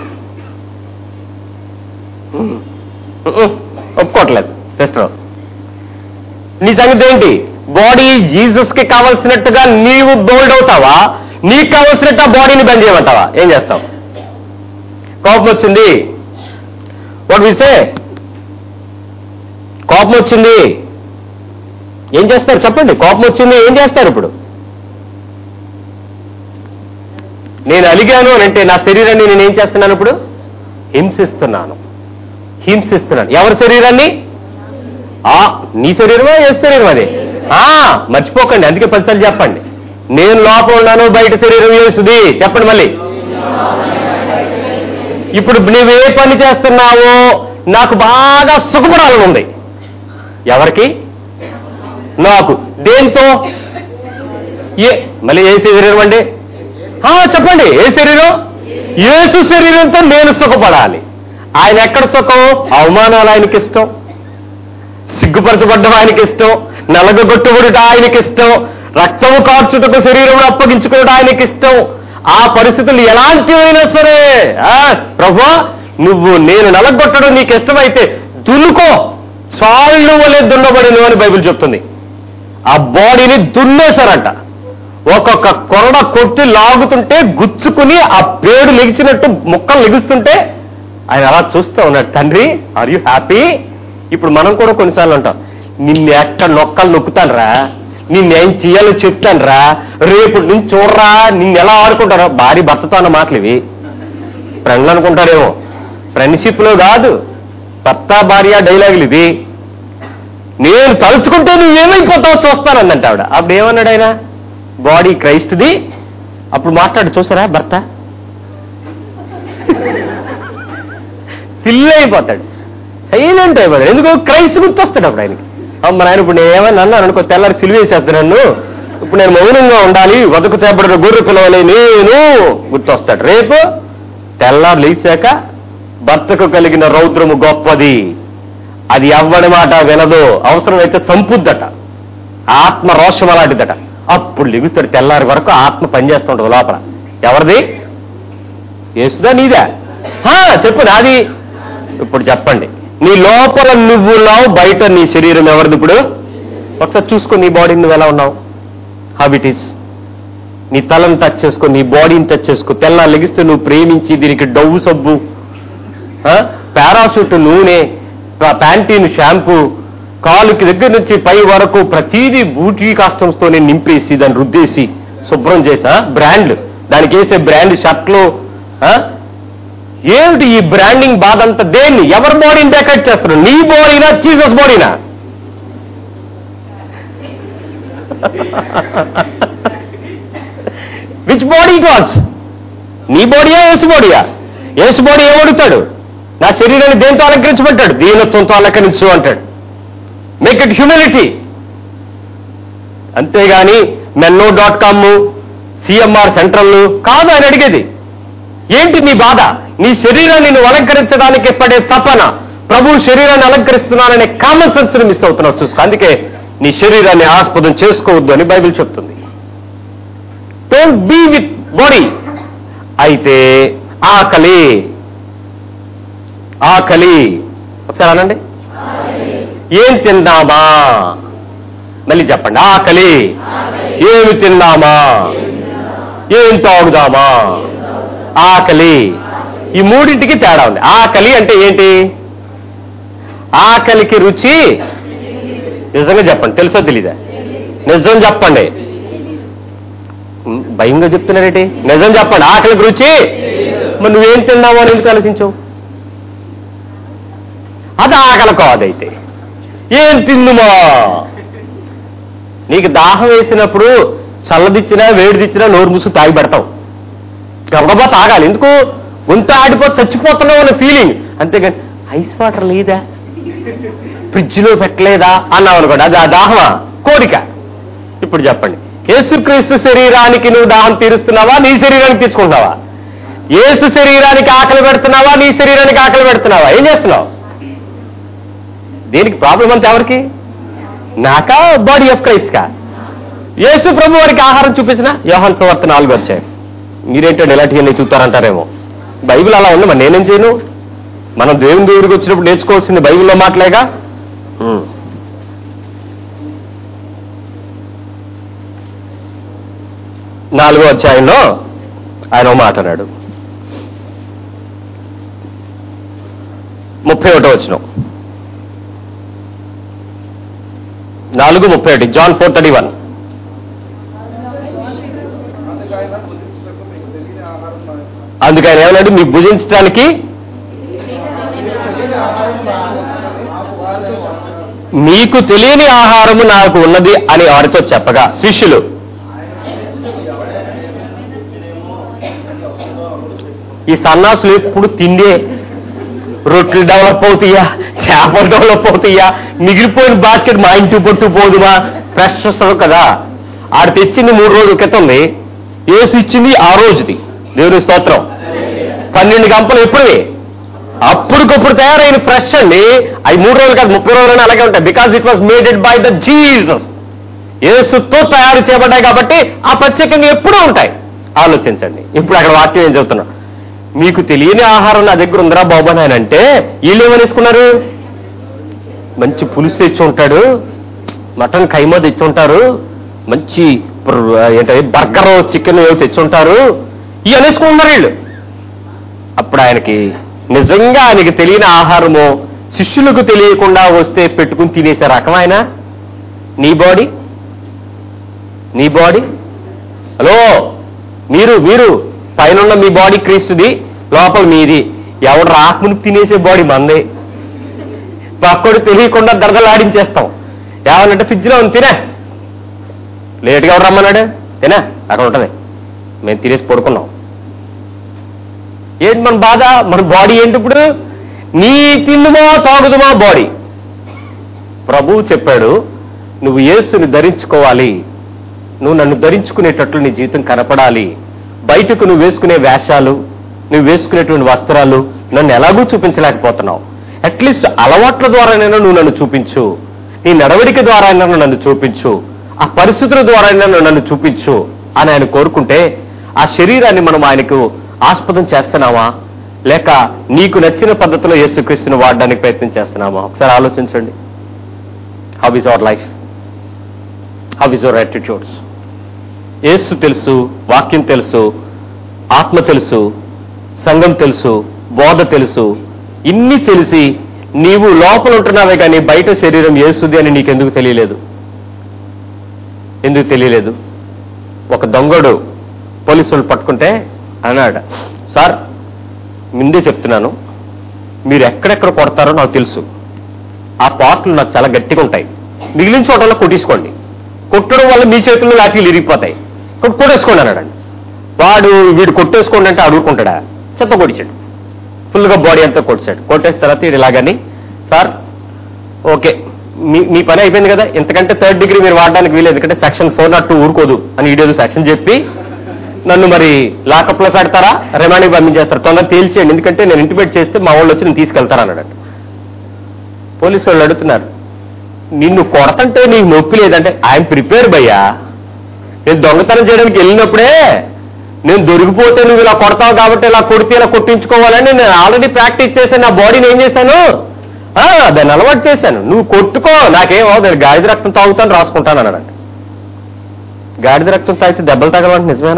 [SPEAKER 1] ఉమ్. ఉమ్. ఒప్పుకోవట్లేదు సిస్టర్ నీ సంగతి ఏంటి బాడీ జీసస్ కి కావలసినట్టుగా నీవు బోల్డ్ అవుతావా నీకు కావలసినట్టు ఆ బాడీని బంద్ చేయమంటావా ఏం చేస్తావు కోపం వచ్చింది వాట్ విసే కోపం వచ్చింది ఏం చేస్తారు చెప్పండి కోపం వచ్చింది ఏం చేస్తారు ఇప్పుడు నేను అలిగాను అని అంటే నా శరీరాన్ని నేను ఏం చేస్తున్నాను ఇప్పుడు హింసిస్తున్నాను హింసిస్తున్నాను ఎవరి శరీరాన్ని ఆ నీ శరీరమా ఏ శరీరం అది ఆ మర్చిపోకండి అందుకే పదిసార్లు చెప్పండి నేను లోపల ఉన్నాను బయట శరీరం వేసుది చెప్పండి మళ్ళీ ఇప్పుడు నువ్వే పని చేస్తున్నావో నాకు బాగా సుఖపడాలని ఉంది ఎవరికి నాకు దేంతో ఏ మళ్ళీ ఏ శరీరం అండి ఆ, చెప్పండి ఏ శరీరం యేసు శరీరంతో నేను సుఖపడాలి ఆయన ఎక్కడ సుఖం అవమానాలు ఆయనకి ఇష్టం సిగ్గుపరచబడ్డం ఆయనకి ఇష్టం నలగగొట్టుబడుట ఆయనకి ఇష్టం రక్తము కార్చుటకు శరీరం అప్పగించుకున్నట ఆయనకి ఇష్టం ఆ పరిస్థితులు ఎలాంటివైనా సరే ఆ, ప్రభా నువ్వు నేను నలగొట్టడం నీకు ఇష్టమైతే దున్నుకో చాళ్ళు వలె దున్నబడిను అని బైబిల్ చెప్తుంది ఆ బాడీని దున్నేశారంట ఒక్కొక్క కొరడ కొట్టి లాగుతుంటే గుచ్చుకుని ఆ పేడు లెగిసినట్టు ముక్కలు లెగుస్తుంటే ఆయన అలా చూస్తూ ఉన్నాడు తండ్రి ఆర్ యు హ్యాపీ ఇప్పుడు మనం కూడా కొన్నిసార్లు అంటాం నిన్ను ఎక్కడ నొక్కలు నొక్కుతానరా నిన్నేం చేయాలో చెప్తానరా రేపు నుంచి చూడరా నిన్ను ఎలా ఆడుకుంటారా భార్య భర్తతో అన్న మాటలు ఇవి ఫ్రెండ్లు అనుకుంటారేమో ఫ్రెండ్షిప్ లో కాదు భర్త భార్య డైలాగులు ఇది నేను తలుచుకుంటే నువ్వేమైపోతావో చూస్తానందంట ఆవిడ అప్పుడు ఏమన్నాడు ఆయన బాడీ క్రైస్ట్ది అప్పుడు మాట్లాడు చూసారా భర్త పిల్ల అయిపోతాడు సైలెంట్ అయిపోతాడు ఎందుకు క్రైస్ట్ గుర్తొస్తాడు అప్పుడు ఆయనకి అమ్మ నాయన ఇప్పుడు నేను ఏమన్నా అన్నాను అనుకో తెల్లారి సిలివేసేస్తాను నన్ను ఇప్పుడు నేను మౌనంగా ఉండాలి వదకు తేపడిన గొర్రె పిలవలే నేను గుర్తొస్తాడు రేపు తెల్లారు లేచాక భర్తకు కలిగిన రౌద్రము గొప్పది అది ఎవ్వడి మాట వినదు అవసరమైతే సంపుద్దట ఆత్మ రోషం అలాంటిదట అప్పుడు లెగుస్తాడు తెల్లారి వరకు ఆత్మ పనిచేస్తుంటది లోపల ఎవరిది ఏసుదా నీదా హా, చెప్పు నాది ఇప్పుడు చెప్పండి నీ లోపల నువ్వు ఉన్నావు బయట నీ శరీరం ఎవరిది ఇప్పుడు ఒకసారి చూసుకో నీ బాడీని నువ్వు ఎలా ఉన్నావు హాబిటీస్ నీ తలను టచ్ చేసుకో నీ బాడీని టచ్ చేసుకో తెల్ల లెగిస్తే నువ్వు ప్రేమించి దీనికి డవ్వు సబ్బు పారాషూట్ నూనె ప- ప్యాంటీన్ షాంపూ కాలుకి దగ్గర నుంచి పై వరకు ప్రతిదీ బూటీ కాస్టమ్స్ తోనే నింపేసి దాన్ని రుద్దేసి శుభ్రం చేసా బ్రాండ్ దానికి వేసే బ్రాండ్ షర్ట్లు ఆ? ఏమిటి ఈ బ్రాండింగ్ బాధ అంతా దేన్ని ఎవరి బాడీని డెకరేట్ చేస్తారు నీ బాడీనా జీసస్ బాడీనా విచ్ బాడీ ఇట్ వాజ్ నీ బాడీయా యేసు బాడీయా యేసు బాడీ ఏమడుగుతాడు నా శరీరాన్ని దేంతో అలంకరించమంటాడు దీనత్వంతో అలంకరించు అంటాడు మేక్ ఇట్ హ్యూమిలిటీ అంతేగాని మెన్నో డాట్ కామ్ సిఎంఆర్ సెంట్రల్ కాదు ఆయన అడిగేది ఏంటి నీ బాధ నీ శరీరాన్ని నువ్వు అలంకరించడానికి పడే తపన ప్రభు శరీరాన్ని అలంకరిస్తున్నాననే కామన్ సెన్స్ మిస్ అవుతున్నావు చూసుకో అందుకే నీ శరీరాన్ని ఆస్పదం చేసుకోవద్దు అని బైబిల్ చెప్తుంది డోంట్ బీ విత్ బాడీ అయితే ఆకలి ఆకలి ఒకసారి అనండి ఏం తిందామా మళ్ళీ చెప్పండి ఆకలి ఏమి తిన్నామా ఏం తాగుదామా ఆకలి ఈ మూడింటికి తేడా ఉంది ఆకలి అంటే ఏంటి ఆకలికి రుచి నిజంగా చెప్పండి తెలుసో తెలీదా నిజం చెప్పండి ఉమ్, భయంగా చెప్తున్నారేంటి నిజం చెప్పండి ఆకలికి రుచి మరి నువ్వేం తిన్నావు అని ఎందుకు ఆలోచించవు అది ఆకలి కాదైతే ఏం తిన్నుమా నీకు దాహం వేసినప్పుడు చల్లదిచ్చినా వేడిదిచ్చినా నోరు మూసు తాగి పెడతావు గబగబా తాగాలి ఎందుకు గొంతు ఆడిపో చచ్చిపోతున్నావు అనే ఫీలింగ్ అంతేగాని ఐస్ వాటర్ లేదా ఫ్రిడ్జ్లో పెట్టలేదా అన్నావు అనుకోండి అది ఆ దాహమా కోరిక ఇప్పుడు చెప్పండి యేసుక్రీస్తు శరీరానికి నువ్వు దాహం తీరుస్తున్నావా నీ శరీరానికి తీర్చుకుంటున్నావా యేసు శరీరానికి ఆకలి పెడుతున్నావా నీ శరీరానికి ఆకలి పెడుతున్నావా ఏం చేస్తున్నావు దీనికి ప్రాబ్లం అంతా ఎవరికి నాకా బాడీ ఆఫ్ క్రైస్ట్ కా యేసు ప్రభు వారికి ఆహారం చూపించిన యోహాన్ సువార్త నాలుగు వచ్చాయి మీరేంటండి ఇలాంటివన్నీ చూస్తారంటారేమో బైబిల్ అలా ఉంది మరి నేనేం చేయను మనం దేవుని దగ్గరికి వచ్చినప్పుడు నేర్చుకోవాల్సింది బైబిల్లో మాటలేగా ఉమ్. నాలుగో అధ్యాయంలో ఆయన ఓ మాట అన్నాడు ముప్పై ఒకటో వచ్చిన నాలుగు ముప్పై ఒకటి జాన్ ఫోర్ థర్టీ వన్
[SPEAKER 2] అందుకైనా బుద్ధించుటకు మీకు తెలియని ఆహారం నాకు-
[SPEAKER 1] అందుకు ఆయన ఏమన్నాడు మీకు భుజించడానికి
[SPEAKER 2] తెలియని ఆహారం నాకు నాకు వారితో చెప్పాను.
[SPEAKER 1] మీకు తెలియని ఆహారము నాకు ఉన్నది అని వారితో చెప్పగా శిష్యులు ఈ సన్నాసులు ఎప్పుడు తిండే రొట్టెలు డెవలప్ అవుతాయా చేపలు డెవలప్ అవుతాయా మిగిలిపోయిన బాస్కెట్ మా ఇంటి పట్టు పోదుమా ఫ్రెష్ వస్తుంది కదా ఆడ తెచ్చింది మూడు రోజుల క్రితంది ఏసి ఇచ్చింది ఆ రోజుది దేవుని స్తోత్రం పన్నెండు గంపలు ఎప్పుడువి అప్పుడుకప్పుడు తయారైన ఫ్రెష్ అండి అవి మూడు రోజులు కాదు ముప్పై రోజులు అలాగే ఉంటాయి because it was maded by the Jesus యేసుతో తయారు చేయబడ్డాయి కాబట్టి ఆ ప్రత్యేకంగా ఎప్పుడూ ఉంటాయి ఆలోచించండి ఇప్పుడు అక్కడ వాక్యం ఏం చెబుతున్నా మీకు తెలియని ఆహారం నా దగ్గర ఉందిరా బాబు అని ఆయన అంటే వీళ్ళు ఏమనేసుకున్నారు మంచి పులుసు తెచ్చి ఉంటాడు మటన్ ఖైమా తెచ్చి ఉంటారు మంచి బ్ర- ఏంటది బర్గర్ చికెన్ ఏవో తెచ్చి ఉంటారు ఇవి అనేసుకుంటున్నారు వీళ్ళు అప్పుడు ఆయనకి నిజంగా ఆయనకి తెలియని ఆహారము శిష్యులకు తెలియకుండా వస్తే పెట్టుకుని తినేసే రకం ఆయన నీ బాడీ నీ బాడీ హలో మీరు మీరు పైన మీ బాడీ క్రీస్తుది లోపల మీది ఎవడు రాకమునికి తినేసే బాడీ మందే పక్కడు తెలియకుండా దరదలాడించేస్తాం ఏమనంటే ఫ్రిడ్జ్లో ఉంది తినే లేట్గా ఎవరు రమ్మన్నాడు తినే అక్కడ ఉంటది మేము తినేసి పడుకున్నాం ఏంటి మన బాధ మన బాడీ ఏంటి ఇప్పుడు నీ తిన్నుమా తాగుదుమా బాడీ ప్రభువు చెప్పాడు నువ్వు యేసుని ధరించుకోవాలి నువ్వు నన్ను ధరించుకునేటట్లు నీ జీవితం కనపడాలి బయటకు నువ్వు వేసుకునే వేషాలు నువ్వు వేసుకునేటువంటి వస్త్రాలు నన్ను ఎలాగూ చూపించలేకపోతున్నావు అట్లీస్ట్ అలవాట్ల ద్వారానైనా నువ్వు నన్ను చూపించు నీ నడవడిక ద్వారా నన్ను చూపించు ఆ పరిస్థితుల ద్వారా నన్ను చూపించు అని ఆయన కోరుకుంటే ఆ శరీరాన్ని మనం ఆయనకు ఆస్పదం చేస్తున్నావా లేక నీకు నచ్చిన పద్ధతిలో యేసుక్రీస్తుని వాడడానికి ప్రయత్నం చేస్తున్నామా ఒకసారి ఆలోచించండి how is our life how is our attitudes యేసు తెలుసు వాక్యం తెలుసు ఆత్మ తెలుసు సంఘం తెలుసు బోధ తెలుసు ఇన్ని తెలిసి నీవు లోపల ఉంటున్నావే కానీ బయట శరీరం యేసుది అని నీకెందుకు తెలియలేదు ఎందుకు తెలియలేదు ఒక దొంగడు పోలీసులు పట్టుకుంటే అన్నాడు సార్ ముందే చెప్తున్నాను మీరు ఎక్కడెక్కడ కొడతారో నాకు తెలుసు ఆ పాటలు నాకు చాలా గట్టిగా ఉంటాయి మిగిలిన చోటలో కొట్టేసుకోండి కొట్టడం వల్ల మీ చేతుల్లో లాఠీలు ఇరిగిపోతాయి కొ- కొట్టేసుకోండి అన్నాడండి వాడు వీడు కొట్టేసుకోండి అంటే అడుగుకుంటాడా చెత్త కొడిచాడు ఫుల్గా బాడీ అంతా కొట్టాడు కొట్టేసిన తర్వాత వీడు ఇలాగని సార్ ఓకే మీ మీ పని అయిపోయింది కదా ఇంతకంటే థర్డ్ డిగ్రీ మీరు వాడడానికి వీలేదు ఎందుకంటే సెక్షన్ ఫోర్ నాట్ టూ ఊరుకోదు అని ఈడేదో సెక్షన్ చెప్పి నన్ను మరి లాకప్ లో పెడతారా రిమాండ్కి పంపించేస్తారు తొందరగా తేల్చేయండి ఎందుకంటే నేను ఇంటిమేట్ చేస్తే మా వాళ్ళు వచ్చి నేను తీసుకెళ్తారా అన్నాడు పోలీసు వాళ్ళు అడుగుతున్నారు నిన్ను కొడతంటే నీకు నొప్పి లేదంటే ఐఎమ్ ప్రిపేర్ భయ్యా నేను దొంగతనం చేయడానికి వెళ్ళినప్పుడే నేను దొరికిపోతే నువ్వు ఇలా కొడతావు కాబట్టి ఇలా కొడితే ఇలా కొట్టించుకోవాలని నేను ఆల్రెడీ ప్రాక్టీస్ చేశాను నా బాడీని ఏం చేశాను ఆ, దాన్ని అలవాటు చేశాను నువ్వు కొట్టుకో నాకేం అవుతుంది గాడిద రక్తం తాగుతాను రాసుకుంటాను అన్నాడు గాడిద రక్తం తాగితే దెబ్బలు తగలంటే నిజమేనా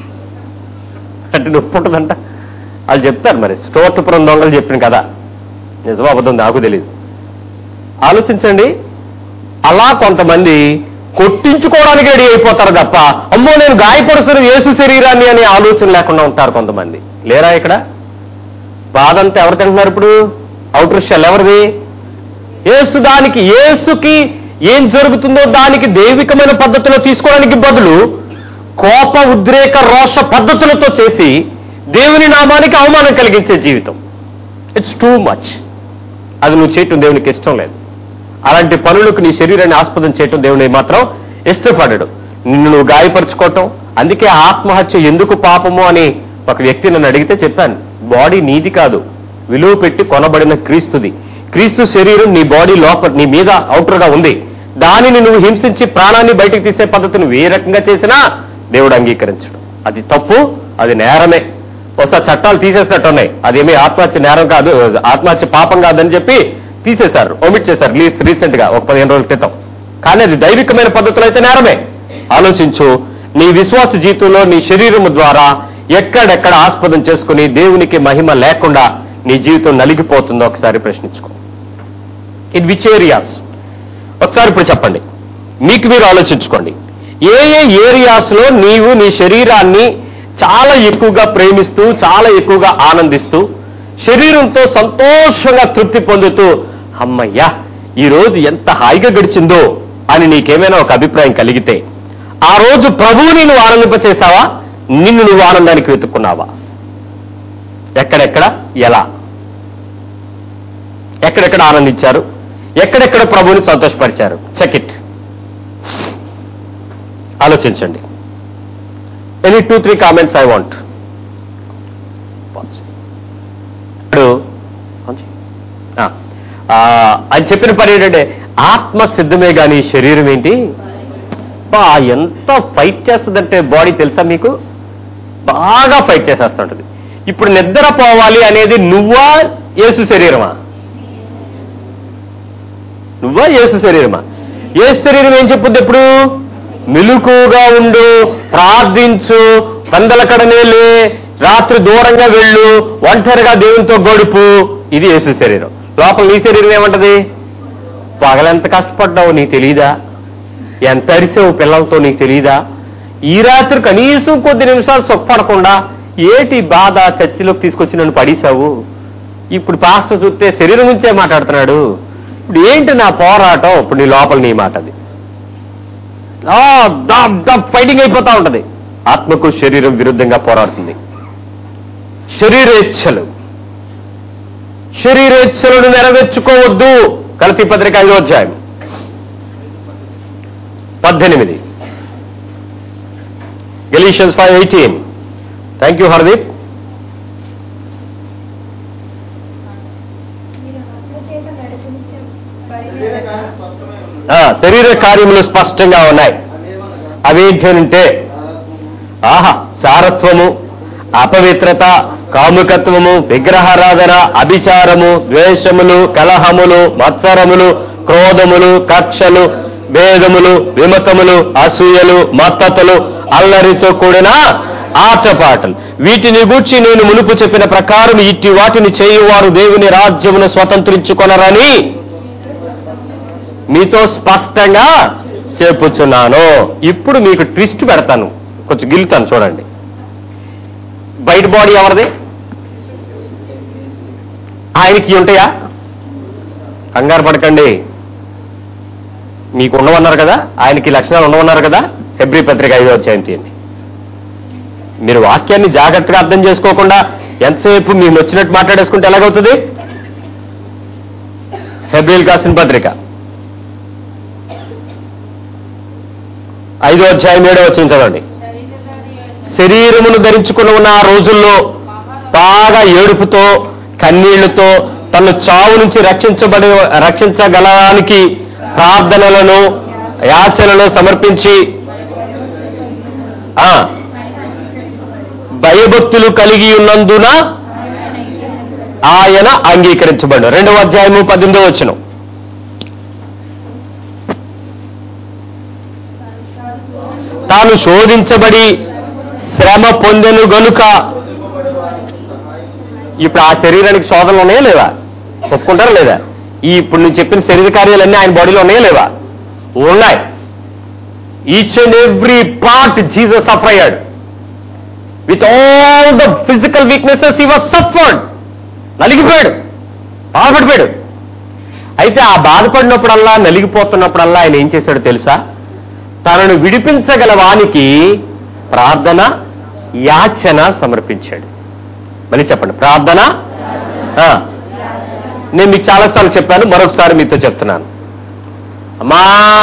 [SPEAKER 1] అంటే నొప్పి ఉంటుందంట వాళ్ళు చెప్తారు మరి స్టోర్టుపురం దొంగలు చెప్పిన కదా నిజమో అబద్ధం నాకు తెలియదు ఆలోచించండి అలా కొంతమంది కొట్టించుకోవడానికి రెడీ అయిపోతారు తప్ప అమ్మో నేను గాయపరుస్తున్న యేసు శరీరాన్ని అనే ఆలోచన లేకుండా ఉంటారు కొంతమంది లేరా ఇక్కడ బాధ అంతా ఎవరు తింటున్నారు ఇప్పుడు అవుటర్ షెల్ ఎవరిది యేసు దానికి యేసుకి ఏం జరుగుతుందో దానికి దైవికమైన పద్ధతిలో తీసుకోవడానికి బదులు కోప ఉద్రేక రోష పద్ధతులతో చేసి దేవుని నామానికి అవమానం కలిగించే జీవితం ఇట్స్ టూ మచ్ అది నువ్వు చేయటం దేవునికి ఇష్టం లేదు అలాంటి పనులకు నీ శరీరాన్ని ఆస్పదం చేయటం దేవుని మాత్రం ఇష్టపడడు నిన్ను నువ్వు గాయపరుచుకోవటం అందుకే ఆత్మహత్య ఎందుకు పాపము అని ఒక వ్యక్తి నన్ను అడిగితే చెప్పాను బాడీ నీది కాదు విలువ పెట్టి కొనబడిన క్రీస్తుది క్రీస్తు శరీరం నీ బాడీ లోపల నీ మీద అవుటర్ గా ఉంది దానిని నువ్వు హింసించి ప్రాణాన్ని బయటికి తీసే పద్ధతిని నువ్వు ఏ రకంగా చేసినా దేవుడు అంగీకరించడు అది తప్పు అది నేరమే ఒకసారి చట్టాలు తీసేసినట్టు ఉన్నాయి అదేమీ ఆత్మహత్య నేరం కాదు ఆత్మహత్య పాపం కాదని చెప్పి తీసేశారు ఒమిట్ చేశారు లీస్ రీసెంట్ గా ఒక పదిహేను రోజుల క్రితం కానీ అది దైవికమైన పద్ధతులు అయితే నేరమే ఆలోచించు నీ విశ్వాస జీవితంలో నీ శరీరము ద్వారా ఎక్కడెక్కడ ఆస్పదం చేసుకుని దేవునికి మహిమ లేకుండా నీ జీవితం నలిగిపోతుందో ఒకసారి ప్రశ్నించుకో ఇన్ విచ్ ఏరియాస్ ఒకసారి ఇప్పుడు చెప్పండి మీకు మీరు ఆలోచించుకోండి ఏ ఏ ఏరియాస్ లో నీవు నీ శరీరాన్ని చాలా ఎక్కువగా ప్రేమిస్తూ చాలా ఎక్కువగా ఆనందిస్తూ శరీరంతో సంతోషంగా తృప్తి పొందుతూ అమ్మయ్యా ఈ రోజు ఎంత హాయిగా గడిచిందో అని నీకేమైనా ఒక అభిప్రాయం కలిగితే ఆ రోజు ప్రభువుని నువ్వు ఆనందింపచేశావా నిన్ను నువ్వు ఆనందానికి వెతుక్కున్నావా ఎక్కడెక్కడ ఎలా ఎక్కడెక్కడ ఆనందించారు ఎక్కడెక్కడ ప్రభువుని సంతోషపరిచారు చెక్ ఇట్ ఆలోచించండి any two three comments I want ఇప్పుడు ఆ, ఆ, ఆయన చెప్పిన పని ఏంటంటే ఆత్మ సిద్ధమే గాని శరీరం ఏంటి బా ఎంత ఫైట్ చేస్తుందంటే బాడీ తెలుసా మీకు బాగా ఫైట్ చేసేస్తుంటది ఇప్పుడు నిద్ర పోవాలి అనేది నువ్వా యేసు శరీరమా నువ్వా యేసు శరీరమా యేసు శరీరం ఏం చెప్పుద్ది ఎప్పుడు మెలుకుగా ఉండు ప్రార్థించు పందలకడనే లే రాత్రి దూరంగా వెళ్ళు ఒంటరిగా దేవునితో గడుపు ఇది యేసు శరీరం లోపల నీ శరీరం ఏమంటది పగలెంత కష్టపడ్డావు నీకు తెలీదా ఎంత అరిసావు పిల్లలతో నీకు తెలీదా ఈ రాత్రి కనీసం కొద్ది నిమిషాలు సొప్పడకుండా ఏటి బాధ చర్చిలోకి తీసుకొచ్చి నన్ను పడేశావు ఇప్పుడు పాస్టర్ చూస్తే శరీరం నుంచే మాట్లాడుతున్నాడు ఇప్పుడు ఏంటి నా పోరాటం ఇప్పుడు నీ లోపల నీ మాట అది ఆ, దబ్ దబ్ ఫైటింగ్ అయిపోతా ఉంటది ఆత్మకు శరీరం విరుద్ధంగా పోరాడుతుంది శరీరేచ్ఛలు శరీరేచ్ఛలను నెరవేర్చుకోవద్దు కల్తీ పత్రిక ఐదో అధ్యాయం పద్దెనిమిది Galatians five eighteen thank you Hardeep
[SPEAKER 3] మీరు ఆత్మచేత నడిపించబడిన
[SPEAKER 2] శరీరక స్పష్టమై ఉన్నది.
[SPEAKER 1] ఆ, శరీర కార్యములు స్పష్టంగా ఉన్నాయి
[SPEAKER 2] అవేమనగా
[SPEAKER 1] అవేంటంటే
[SPEAKER 2] సారత్వము,
[SPEAKER 1] ఆహా సారత్వము అపవిత్రత కాముకత్వము విగ్రహారాధన అభిచారము ద్వేషములు కలహములు మత్సరములు క్రోధములు కక్షలు భేదములు విమతములు అసూయలు మత్తతలు అల్లరితో కూడిన ఆటపాటలు వీటిని గూర్చి నేను మునుపు చెప్పిన ప్రకారం ఇట్టి వాటిని చేయువారు దేవుని రాజ్యమును స్వతంత్రించుకొనరని మీతో స్పష్టంగా చెప్పుచున్నాను ఇప్పుడు మీకు ట్విస్ట్ పెడతాను కొంచెం గిల్లుతాను చూడండి బయట బాడీ ఎవరిది ఆయనకి ఉంటాయా కంగారు పడకండి మీకు ఉండవన్నారు కదా ఆయనకి లక్షణాలు ఉండవన్నారు కదా ఫిబ్రి పత్రిక ఐదో అధ్యాయం తీయండి మీరు వాక్యాన్ని జాగ్రత్తగా అర్థం చేసుకోకుండా ఎంతసేపు మీరు నచ్చినట్టు మాట్లాడేసుకుంటే ఎలాగవుతుంది ఫిబ్రిల్ కాసిన పత్రిక ఐదో అధ్యాయం ఏడో వచ్చిన చదవండి శరీరమును ధరించుకుని ఉన్న ఆ రోజుల్లో బాగా ఏడుపుతో కన్నీళ్లతో తను చావు నుంచి రక్షించబడి రక్షించగలడానికి ప్రార్థనలను యాచనలు సమర్పించి ఆ భయభక్తులు కలిగి ఉన్నందున ఆయన అంగీకరించబడు రెండవ అధ్యాయము పద్దెనిమిదో వచ్చును తాను శోధించబడి శ్రమ పొందెను గనుక ఇప్పుడు ఆ శరీరానికి శోధనలు ఉన్నాయా లేవా ఒప్పుకుంటారా లేదా ఈ ఇప్పుడు నేను చెప్పిన శరీర కార్యాలన్నీ ఆయన బాడీలో ఉన్నాయా లేవా ఉన్నాయి each and every part Jesus suffer అయ్యాడు with all the physical weaknesses he was suffered నలిగిపోయాడు బాధపడిపోయాడు అయితే ఆ బాధపడినప్పుడల్లా నలిగిపోతున్నప్పుడల్లా ఆయన ఏం చేశాడు తెలుసా తనను విడిపించగల వానికి ప్రార్థన యాచన సమర్పించాడు మళ్ళీ చెప్పండి ప్రార్థన ఆ. నేను మీకు చాలాసార్లు చెప్పాను మరొకసారి మీతో చెప్తున్నాను అమ్మా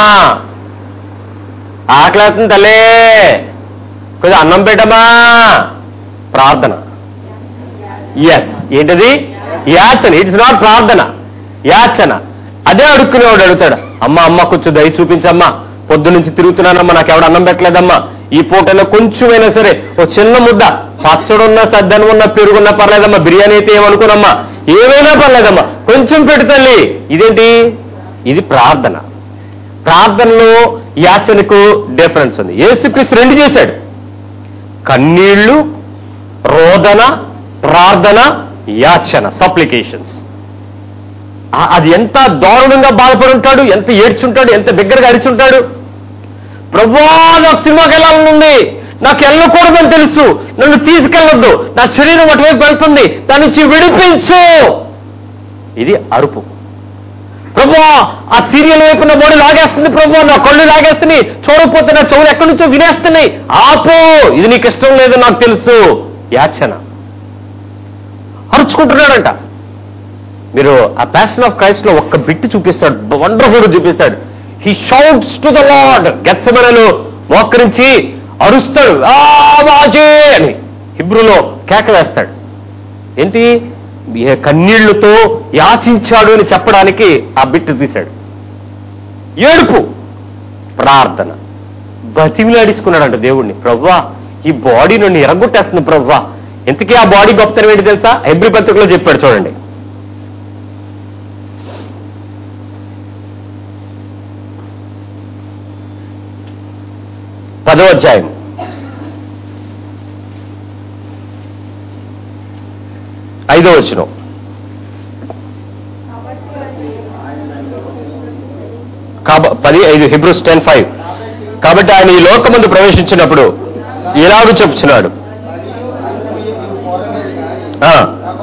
[SPEAKER 1] ఆకలేస్తుంది తల్లే కొంచెం అన్నం పెట్టమా ప్రార్థన ఎస్ ఏంటది యాచన ఇట్స్ నాట్ ప్రార్థన యాచన అదే అడుక్కునేవాడు అడుగుతాడు అమ్మ అమ్మ కొంచెం దయ చూపించమ్మా పొద్దు నుంచి తిరుగుతున్నానమ్మా నాకు ఎవడు అన్నం పెట్టలేదమ్మా ఈ పూటలో కొంచెమైనా సరే ఓ చిన్న ముద్ద పచ్చడున్నా సద్దనం ఉన్నా పెరుగున్నా పర్లేదమ్మా బిర్యానీ అయితే ఏమనుకోనమ్మా ఏమైనా పర్లేదమ్మా కొంచెం పెట్టు తల్లి ఇదేంటి ఇది ప్రార్థన ప్రార్థనలో యాచనకు డిఫరెన్స్ ఉంది యేసుక్రీస్తు రెండు చేశాడు కన్నీళ్లు రోదన ప్రార్థన యాచన సప్లికేషన్స్ అది ఎంత దారుణంగా బాధపడి ఉంటాడు ఎంత ఏడ్చుంటాడు ఎంత బిగ్గరగా అరిచుంటాడు ప్రభా నాకు సినిమాకి వెళ్ళాలనుంది నాకు వెళ్ళకూడదని తెలుసు నన్ను తీసుకెళ్ళొద్దు నా శరీరం అటువైపు వెళ్తుంది దాని నుంచి విడిపించు ఇది అరుపు ప్రభు ఆ సీరియల్ వైపు నా బాడీ లాగేస్తుంది ప్రభు నా కళ్ళు లాగేస్తున్నాయి చూడకపోతే నా చెవులు ఎక్కడి నుంచో వినేస్తున్నాయి ఆపు ఇది నీకు ఇష్టం లేదు నాకు తెలుసు యాచన అరుచుకుంటున్నాడంట మీరు ఆ ప్యాషన్ ఆఫ్ క్రైస్ట్ లో ఒక్క బిట్ చూపిస్తాడు వండర్ఫుల్ చూపిస్తాడు he shouts to the Lord గెత్సమనలు మోకరించి అరుస్తాడు ఆ బాజే అని హిబ్రులో కేక వేస్తాడు ఏంటి ఏ కన్నీళ్లతో యాచించాడు అని చెప్పడానికి ఆ బిట్ తీశాడు ఏడుపు ప్రార్థన బతిమిలాడేసుకున్నాడంట దేవుణ్ణి ప్రవ్వా ఈ బాడీ నన్ను ఎరగొట్టేస్తుంది ప్రవ్వా ఇంతకీ ఆ బాడీ గొప్పతనం ఏంటి తెలుసా ఎబ్రి పత్రికలో చెప్పాడు చూడండి పదో అధ్యాయం ఐదో వచనం కాబ పది ఐదు హిబ్రూస్ టెన్ ఫైవ్ కాబట్టి ఆయన ఈ లోకమందు ప్రవేశించినప్పుడు ఇలాగూ చెప్తున్నాడు ఆ,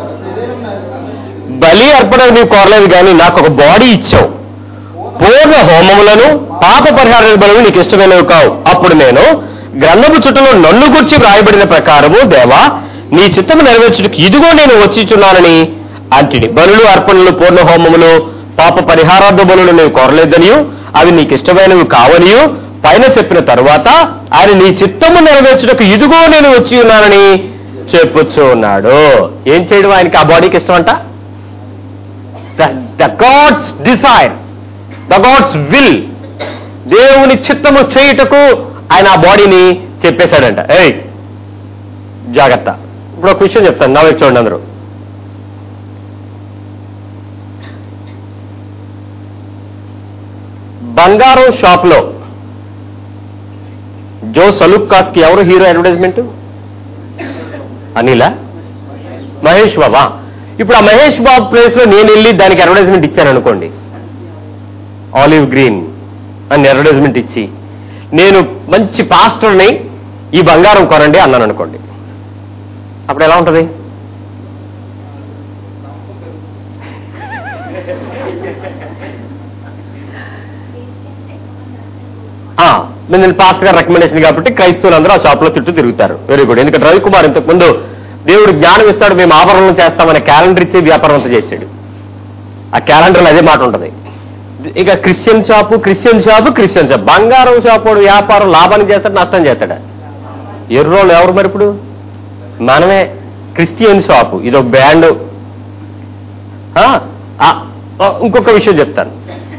[SPEAKER 1] బలి అర్పణ నీవు కోరలేదు కానీ నాకు ఒక బాడీ ఇచ్చావు పూర్ణ హోమములను పాప పరిహార బలులు నీకు ఇష్టమైనవి కావు అప్పుడు నేను గ్రంథపు చుట్టలో నన్ను గుర్చి వ్రాయబడిన ప్రకారము దేవా నీ చిత్తము నెరవేర్చుటకు ఇదిగో నేను వచ్చిచున్నానని అంటిని బలులు అర్పణలు పూర్ణ హోమములు పాప పరిహారార్థ బలులు నేను కోరలేదనియు అవి నీకు ఇష్టమైనవి కావనియు పైన చెప్పిన తరువాత ఆయన నీ చిత్తము నెరవేర్చుటకు ఇదిగో నేను వచ్చి ఉన్నానని చెప్పుచ్చు ఉన్నాడు ఏం చేయడం ఆయనకి ఆ బాడీకి ఇష్టం అంట the God's desire the God's will దేవుని చిత్తము చేయుటకు ఆయన ఆ బాడీని చెప్పేశాడంట ఏయ్ జాగ్రత్త ఇప్పుడు ఒక విషయం చెప్తాను నా వైపు చూడండి అందరూ బంగారం షాప్ లో జో సలుక్కాస్ కి ఎవరు హీరో అడ్వర్టైజ్మెంట్ అనిలా మహేష్ బాబా ఇప్పుడు ఆ మహేష్ బాబు ప్లేస్ లో నేను వెళ్ళి దానికి అడ్వర్టైజ్మెంట్ ఇచ్చాను అనుకోండి ఆలివ్ గ్రీన్ అని అడ్వర్టైజ్మెంట్ ఇచ్చి నేను మంచి పాస్టర్ని ఈ బంగారం కొనండి అన్నాను అనుకోండి అప్పుడు ఎలా ఉంటుంది ఆ, నేను పాస్టర్ గారు రికమెండేషన్ కాబట్టి క్రైస్తవులందరూ ఆ షాప్ లో చుట్టూ తిరుగుతారు వెరీ గుడ్ ఎందుకంటే రవికుమార్ ఇంతకు ముందు దేవుడు జ్ఞానం ఇస్తాడు మేము ఆభరణం చేస్తామని క్యాలెండర్ ఇచ్చి వ్యాపారం అంతా చేశాడు ఆ క్యాలెండర్లో అదే మాట ఉంటుంది ఇక Christian shop Christian shop Christian shop బంగారం షాపు వాడు వ్యాపారం లాభాన్ని చేస్తాడు నష్టం చేస్తాడా ఎర్రోళ్ళు ఎవరు మరి ఇప్పుడు మనమే క్రిస్టియన్ షాపు ఇది ఒక బ్యాండ్ ఇంకొక విషయం చెప్తాను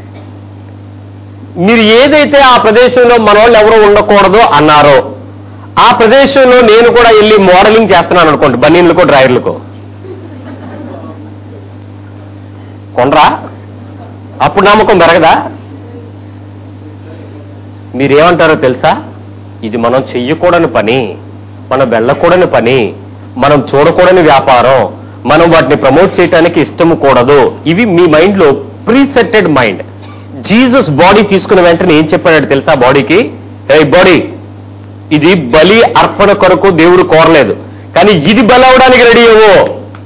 [SPEAKER 1] మీరు ఏదైతే ఆ ప్రదేశంలో మన వాళ్ళు ఎవరు ఉండకూడదు అన్నారో ఆ ప్రదేశంలో నేను కూడా వెళ్ళి మోడలింగ్ చేస్తున్నాను అనుకోండి బనీన్లకో డ్రైవర్లకో కొనరా అప్పుడు నమ్మకం పెరగదా మీరేమంటారో తెలుసా ఇది మనం చెయ్యకూడని పని మనం వెళ్ళకూడని పని మనం చూడకూడని వ్యాపారం మనం వాటిని ప్రమోట్ చేయడానికి ఇష్టం కూడదు ఇవి మీ మైండ్ లో ప్రీసెట్టెడ్ మైండ్ జీసస్ బాడీ తీసుకున్న వెంటనే ఏం చెప్పాడు తెలుసా బాడీకి ఏ బాడీ ఇది బలి అర్పణ కొరకు దేవుడు కోరలేదు కానీ ఇది బలి అవడానికి రెడీ అవ్వు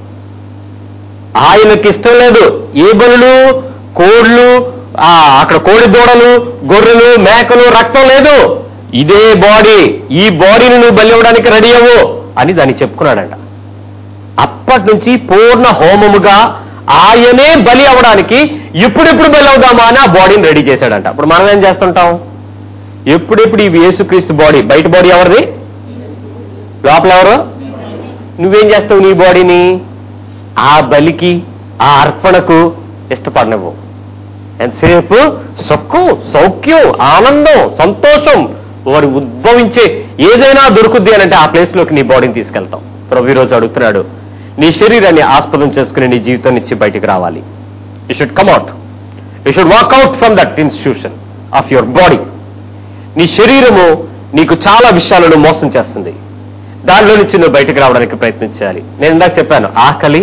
[SPEAKER 1] ఆయనకి ఇష్టం లేదు ఏ బలులు కోళ్ళు ఆ, అక్కడ కోడి దూడలు గొర్రెలు మేకలు రక్తం లేదు ఇదే బాడీ ఈ బాడీని నువ్వు బలి ఇవ్వడానికి రెడీ అవ్వు అని దాన్ని చెప్పుకున్నాడంట అప్పటి నుంచి పూర్ణ హోమముగా ఆయనే బలి అవ్వడానికి ఎప్పుడెప్పుడు బలి అవుదామా అని ఆ బాడీని రెడీ చేశాడంట అప్పుడు మనం ఏం చేస్తుంటాం ఎప్పుడెప్పుడు ఈ యేసుక్రీస్తు బాడీ బయట బాడీ ఎవరిది లోపల ఎవరు నువ్వేం చేస్తావు నీ బాడీని ఆ బలికి ఆ అర్పణకు ఇష్టపడినవు ఎంతసేపు సుఖం సౌఖ్యం ఆనందం సంతోషం వారు ఉద్భవించే ఏదైనా దొరుకుద్ది అని అంటే ఆ ప్లేస్ లోకి నీ బాడీని తీసుకెళ్తాం ప్రభు ఈరోజు అడుగుతున్నాడు నీ శరీరాన్ని ఆస్పదం చేసుకుని నీ జీవితం నుంచి బయటికి రావాలి you should come out you should walk out from that institution of your body నీ శరీరము నీకు చాలా విషయాలను మోసం చేస్తుంది దానిలో నుంచి నువ్వు బయటకు రావడానికి ప్రయత్నించాలి నేను ఇందాక చెప్పాను ఆకలి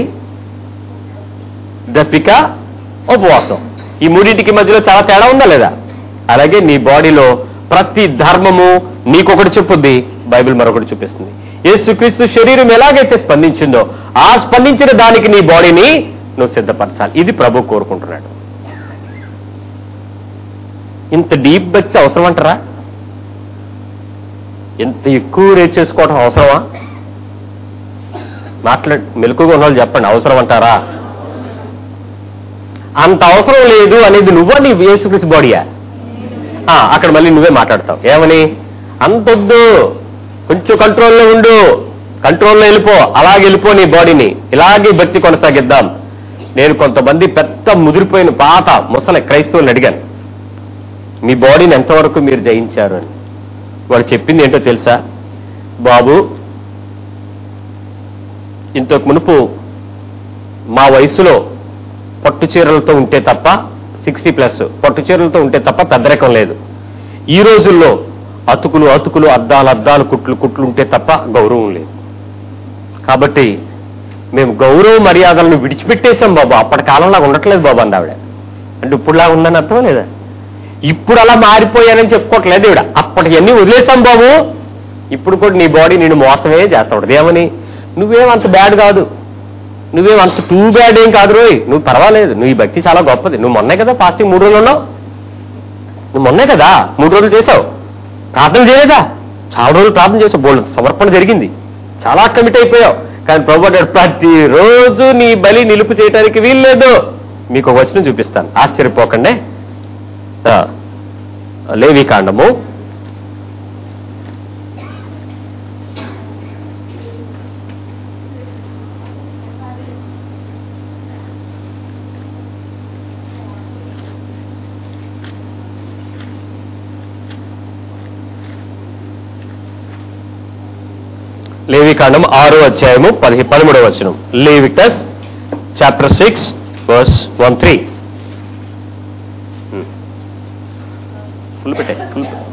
[SPEAKER 1] దప్పిక ఉపవాసం ఈ మూడింటికి మధ్యలో చాలా తేడా ఉందా లేదా అలాగే నీ బాడీలో ప్రతి ధర్మము నీకొకటి చెప్పుద్ది బైబిల్ మరొకటి చూపిస్తుంది యేసుక్రీస్తు శరీరం ఎలాగైతే స్పందించిందో ఆ స్పందించిన దానికి నీ బాడీని నువ్వు సిద్ధపరచాలి ఇది ప్రభు కోరుకుంటున్నాడు ఇంత డీప్ భక్తి అవసరం అంటారా ఇంత ఎక్కువ రేట్ చేసుకోవడం అవసరమా మాట్లాడు మెలకుగా ఉన్న వాళ్ళు చెప్పండి అవసరం అంటారా అంత అవసరం లేదు అనేది నువ్వా నీ యేసుక్రీస్తు బాడీయా ఆ, అక్కడ మళ్ళీ నువ్వే మాట్లాడతావు ఏమని అంతొద్దు కొంచెం కంట్రోల్లో ఉండు కంట్రోల్లో వెళ్ళిపో అలాగే వెళ్ళిపో నీ బాడీని ఇలాగే భక్తి కొనసాగిద్దాం నేను కొంతమంది పెద్ద ముదిరిపోయిన పాత ముసలి క్రైస్తవులను అడిగాను మీ బాడీని ఎంతవరకు మీరు జయించారు అని వాడు చెప్పింది ఏంటో తెలుసా బాబు ఇంతకు మునుపు మా వయసులో పట్టు చీరలతో ఉంటే తప్ప సిక్స్టీ ప్లస్ పట్టు చీరలతో ఉంటే తప్ప పెద్దరికం లేదు ఈ రోజుల్లో అతుకులు అతుకులు అద్దాలు అద్దాలు కుట్లు కుట్లు ఉంటే తప్ప గౌరవం లేదు కాబట్టి మేము గౌరవ మర్యాదలను విడిచిపెట్టేశాం బాబు అప్పటి కాలంలో ఉండట్లేదు బాబు అంది ఆవిడ అంటే ఇప్పుడులా ఉందని అర్థం లేదా ఇప్పుడు అలా మారిపోయానని చెప్పుకోవట్లేదు ఇవిడ అప్పటివన్నీ వదిలేసాం బాబు ఇప్పుడు కూడా నీ బాడీ నేను మోసమే చేస్తా ఉండదు ఏమని నువ్వేం అంత బ్యాడ్ కాదు నువ్వేం అంత టూ బ్యాడ్ ఏం కాదు రోయ్ నువ్వు పర్వాలేదు నువ్వు ఈ భక్తి చాలా గొప్పది నువ్వు మొన్నే కదా ఫాస్టింగ్ మూడు రోజులు ఉన్నావు నువ్వు మొన్నే కదా మూడు రోజులు చేసావు ప్రార్థన చేయలేదా చాలా రోజులు ప్రార్థన చేసావు బోల్డ్ సమర్పణ జరిగింది చాలా కమిట్ అయిపోయావు కానీ ప్రభు అంటాడు, ప్రతి రోజు నీ బలి నిలుపు చేయడానికి వీల్లేదు మీకు ఒక వచనం చూపిస్తాను ఆశ్చర్యపోకండి ఆ, లేవి కాండము లేవికాండం ఆరో అధ్యాయము పది పదమూడవ వచనం Leviticus chapter six verse one three full పెట్టే ఫుల్ పెట్టే.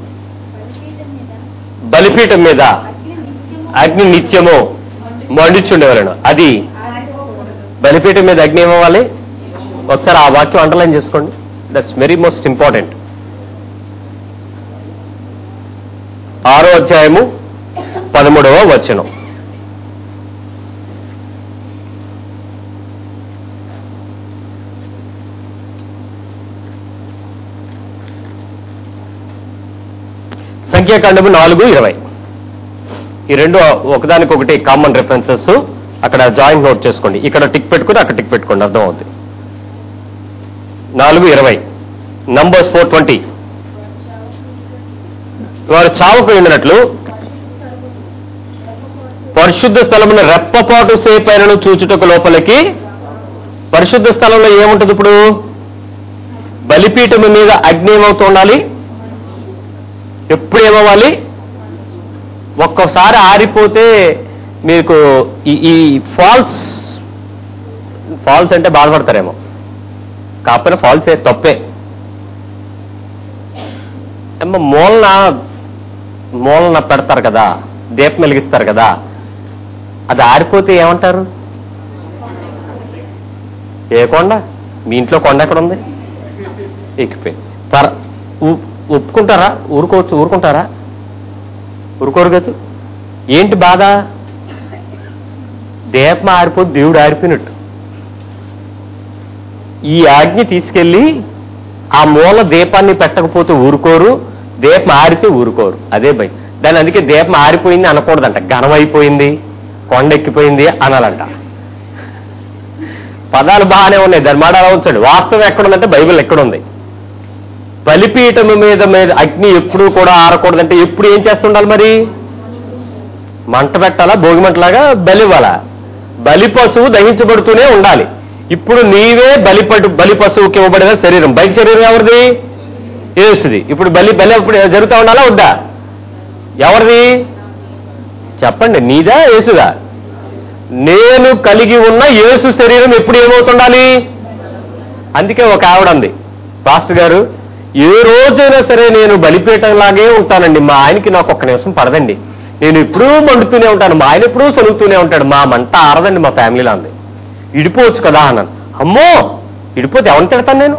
[SPEAKER 3] బలిపీఠం మీద
[SPEAKER 1] బలిపీఠం మీద
[SPEAKER 3] అగ్ని నిత్యము
[SPEAKER 1] అగ్ని నిత్యము మండుచుండేవాళ్ళను అది
[SPEAKER 3] ఆరిపోకూడదు.
[SPEAKER 1] బలిపీఠం మీద అగ్ని ఇవ్వాలి ఒకసారి ఆ వాక్యం అండర్లైన్ చేసుకోండి దట్స్ వెరీ మోస్ట్ ఇంపార్టెంట్ ఆరో అధ్యాయము పదమూడవ వచనం సంఖ్యాకాండము నాలుగు ఇరవై ఈ రెండు ఒకదానికొకటి కామన్ రిఫరెన్సెస్ అక్కడ జాయింట్ నోట్ చేసుకోండి ఇక్కడ టిక్ పెట్టుకుని అక్కడ టిక్ పెట్టుకోండి అర్థం అవుతుంది నాలుగు ఇరవై నంబర్స్ ఫోర్ ట్వంటీ వారు చావకు ఉండినట్లు పరిశుద్ధ స్థలమున రెప్పపాటు సేపైనను చూచుటకు లోపలికి పరిశుద్ధ స్థలంలో ఏముంటుంది ఇప్పుడు బలిపీఠము మీద అగ్ని ఏమవుతూ ఉండాలి ఎప్పుడు ఏమవ్వాలి ఒక్కోసారి ఆరిపోతే మీకు ఈ- ఈ ఫాల్స్ ఫాల్స్ అంటే బాధపడతారేమో కాకపోయినా ఫాల్ చే తప్పే ఏమో మూలన మూలన పెడతారు కదా దీపం వెలిగిస్తారు కదా అది ఆరిపోతే ఏమంటారు ఏ కొండ మీ ఇంట్లో కొండ ఎక్కడ ఉంది ఎక్కిపోయి తర ఉ- ఒప్పుకుంటారా ఊరుకోవచ్చు ఊరుకుంటారా ఊరుకోరు కదా ఏంటి బాధ దీపం ఆరిపోతే దేవుడు ఆరిపోయినట్టు ఈ ఆజ్ఞ తీసుకెళ్లి ఆ మూల దీపాన్ని పెట్టకపోతే ఊరుకోరు దీపం ఆరితే ఊరుకోరు అదే భయం దాని అందుకే దీపం ఆరిపోయింది అనకూడదంట ఘనం అయిపోయింది కొండ ఎక్కిపోయింది అనాలంట పదాలు బాగానే ఉన్నాయి దాని మాట అలా ఉంచండి వాస్తవం ఎక్కడుందంటే బైబిల్ ఎక్కడుంది బలిపీఠము మీద మీద అగ్ని ఎప్పుడు కూడా ఆరకూడదంటే ఎప్పుడు ఏం చేస్తుండాలి మరి మంట పెట్టాలా భోగి మంటలాగా బలి ఇవ్వాలా బలి పశువు దహించబడుతూనే ఉండాలి ఇప్పుడు నీవే బలిపడు బలి పశువుకి ఇవ్వబడిన శరీరం బయట శరీరం ఎవరిది యేసుది ఇప్పుడు బలి బలి అప్పుడు జరుగుతూ ఉండాలా వద్దా ఎవరిది చెప్పండి నీదా యేసుదా నేను కలిగి ఉన్న యేసు శరీరం ఎప్పుడు ఏమవుతుండాలి అందుకే ఒక ఆవిడ అంది పాస్టర్ గారు ఏ రోజైనా సరే నేను బలిపీఠంలాగే ఉంటానండి మా ఆయనకి నాకు ఒక్క నిమిషం పడదండి నేను ఎప్పుడూ మండుతూనే ఉంటాను మా ఆయన ఎప్పుడూ సొలుగుతూనే ఉంటాడు మా మంట ఆరదండి మా ఫ్యామిలీలో అంది ఇడిపోవచ్చు కదా అన్నాను అమ్మో ఇడిపోతే ఎవరిని తిడతాను నేను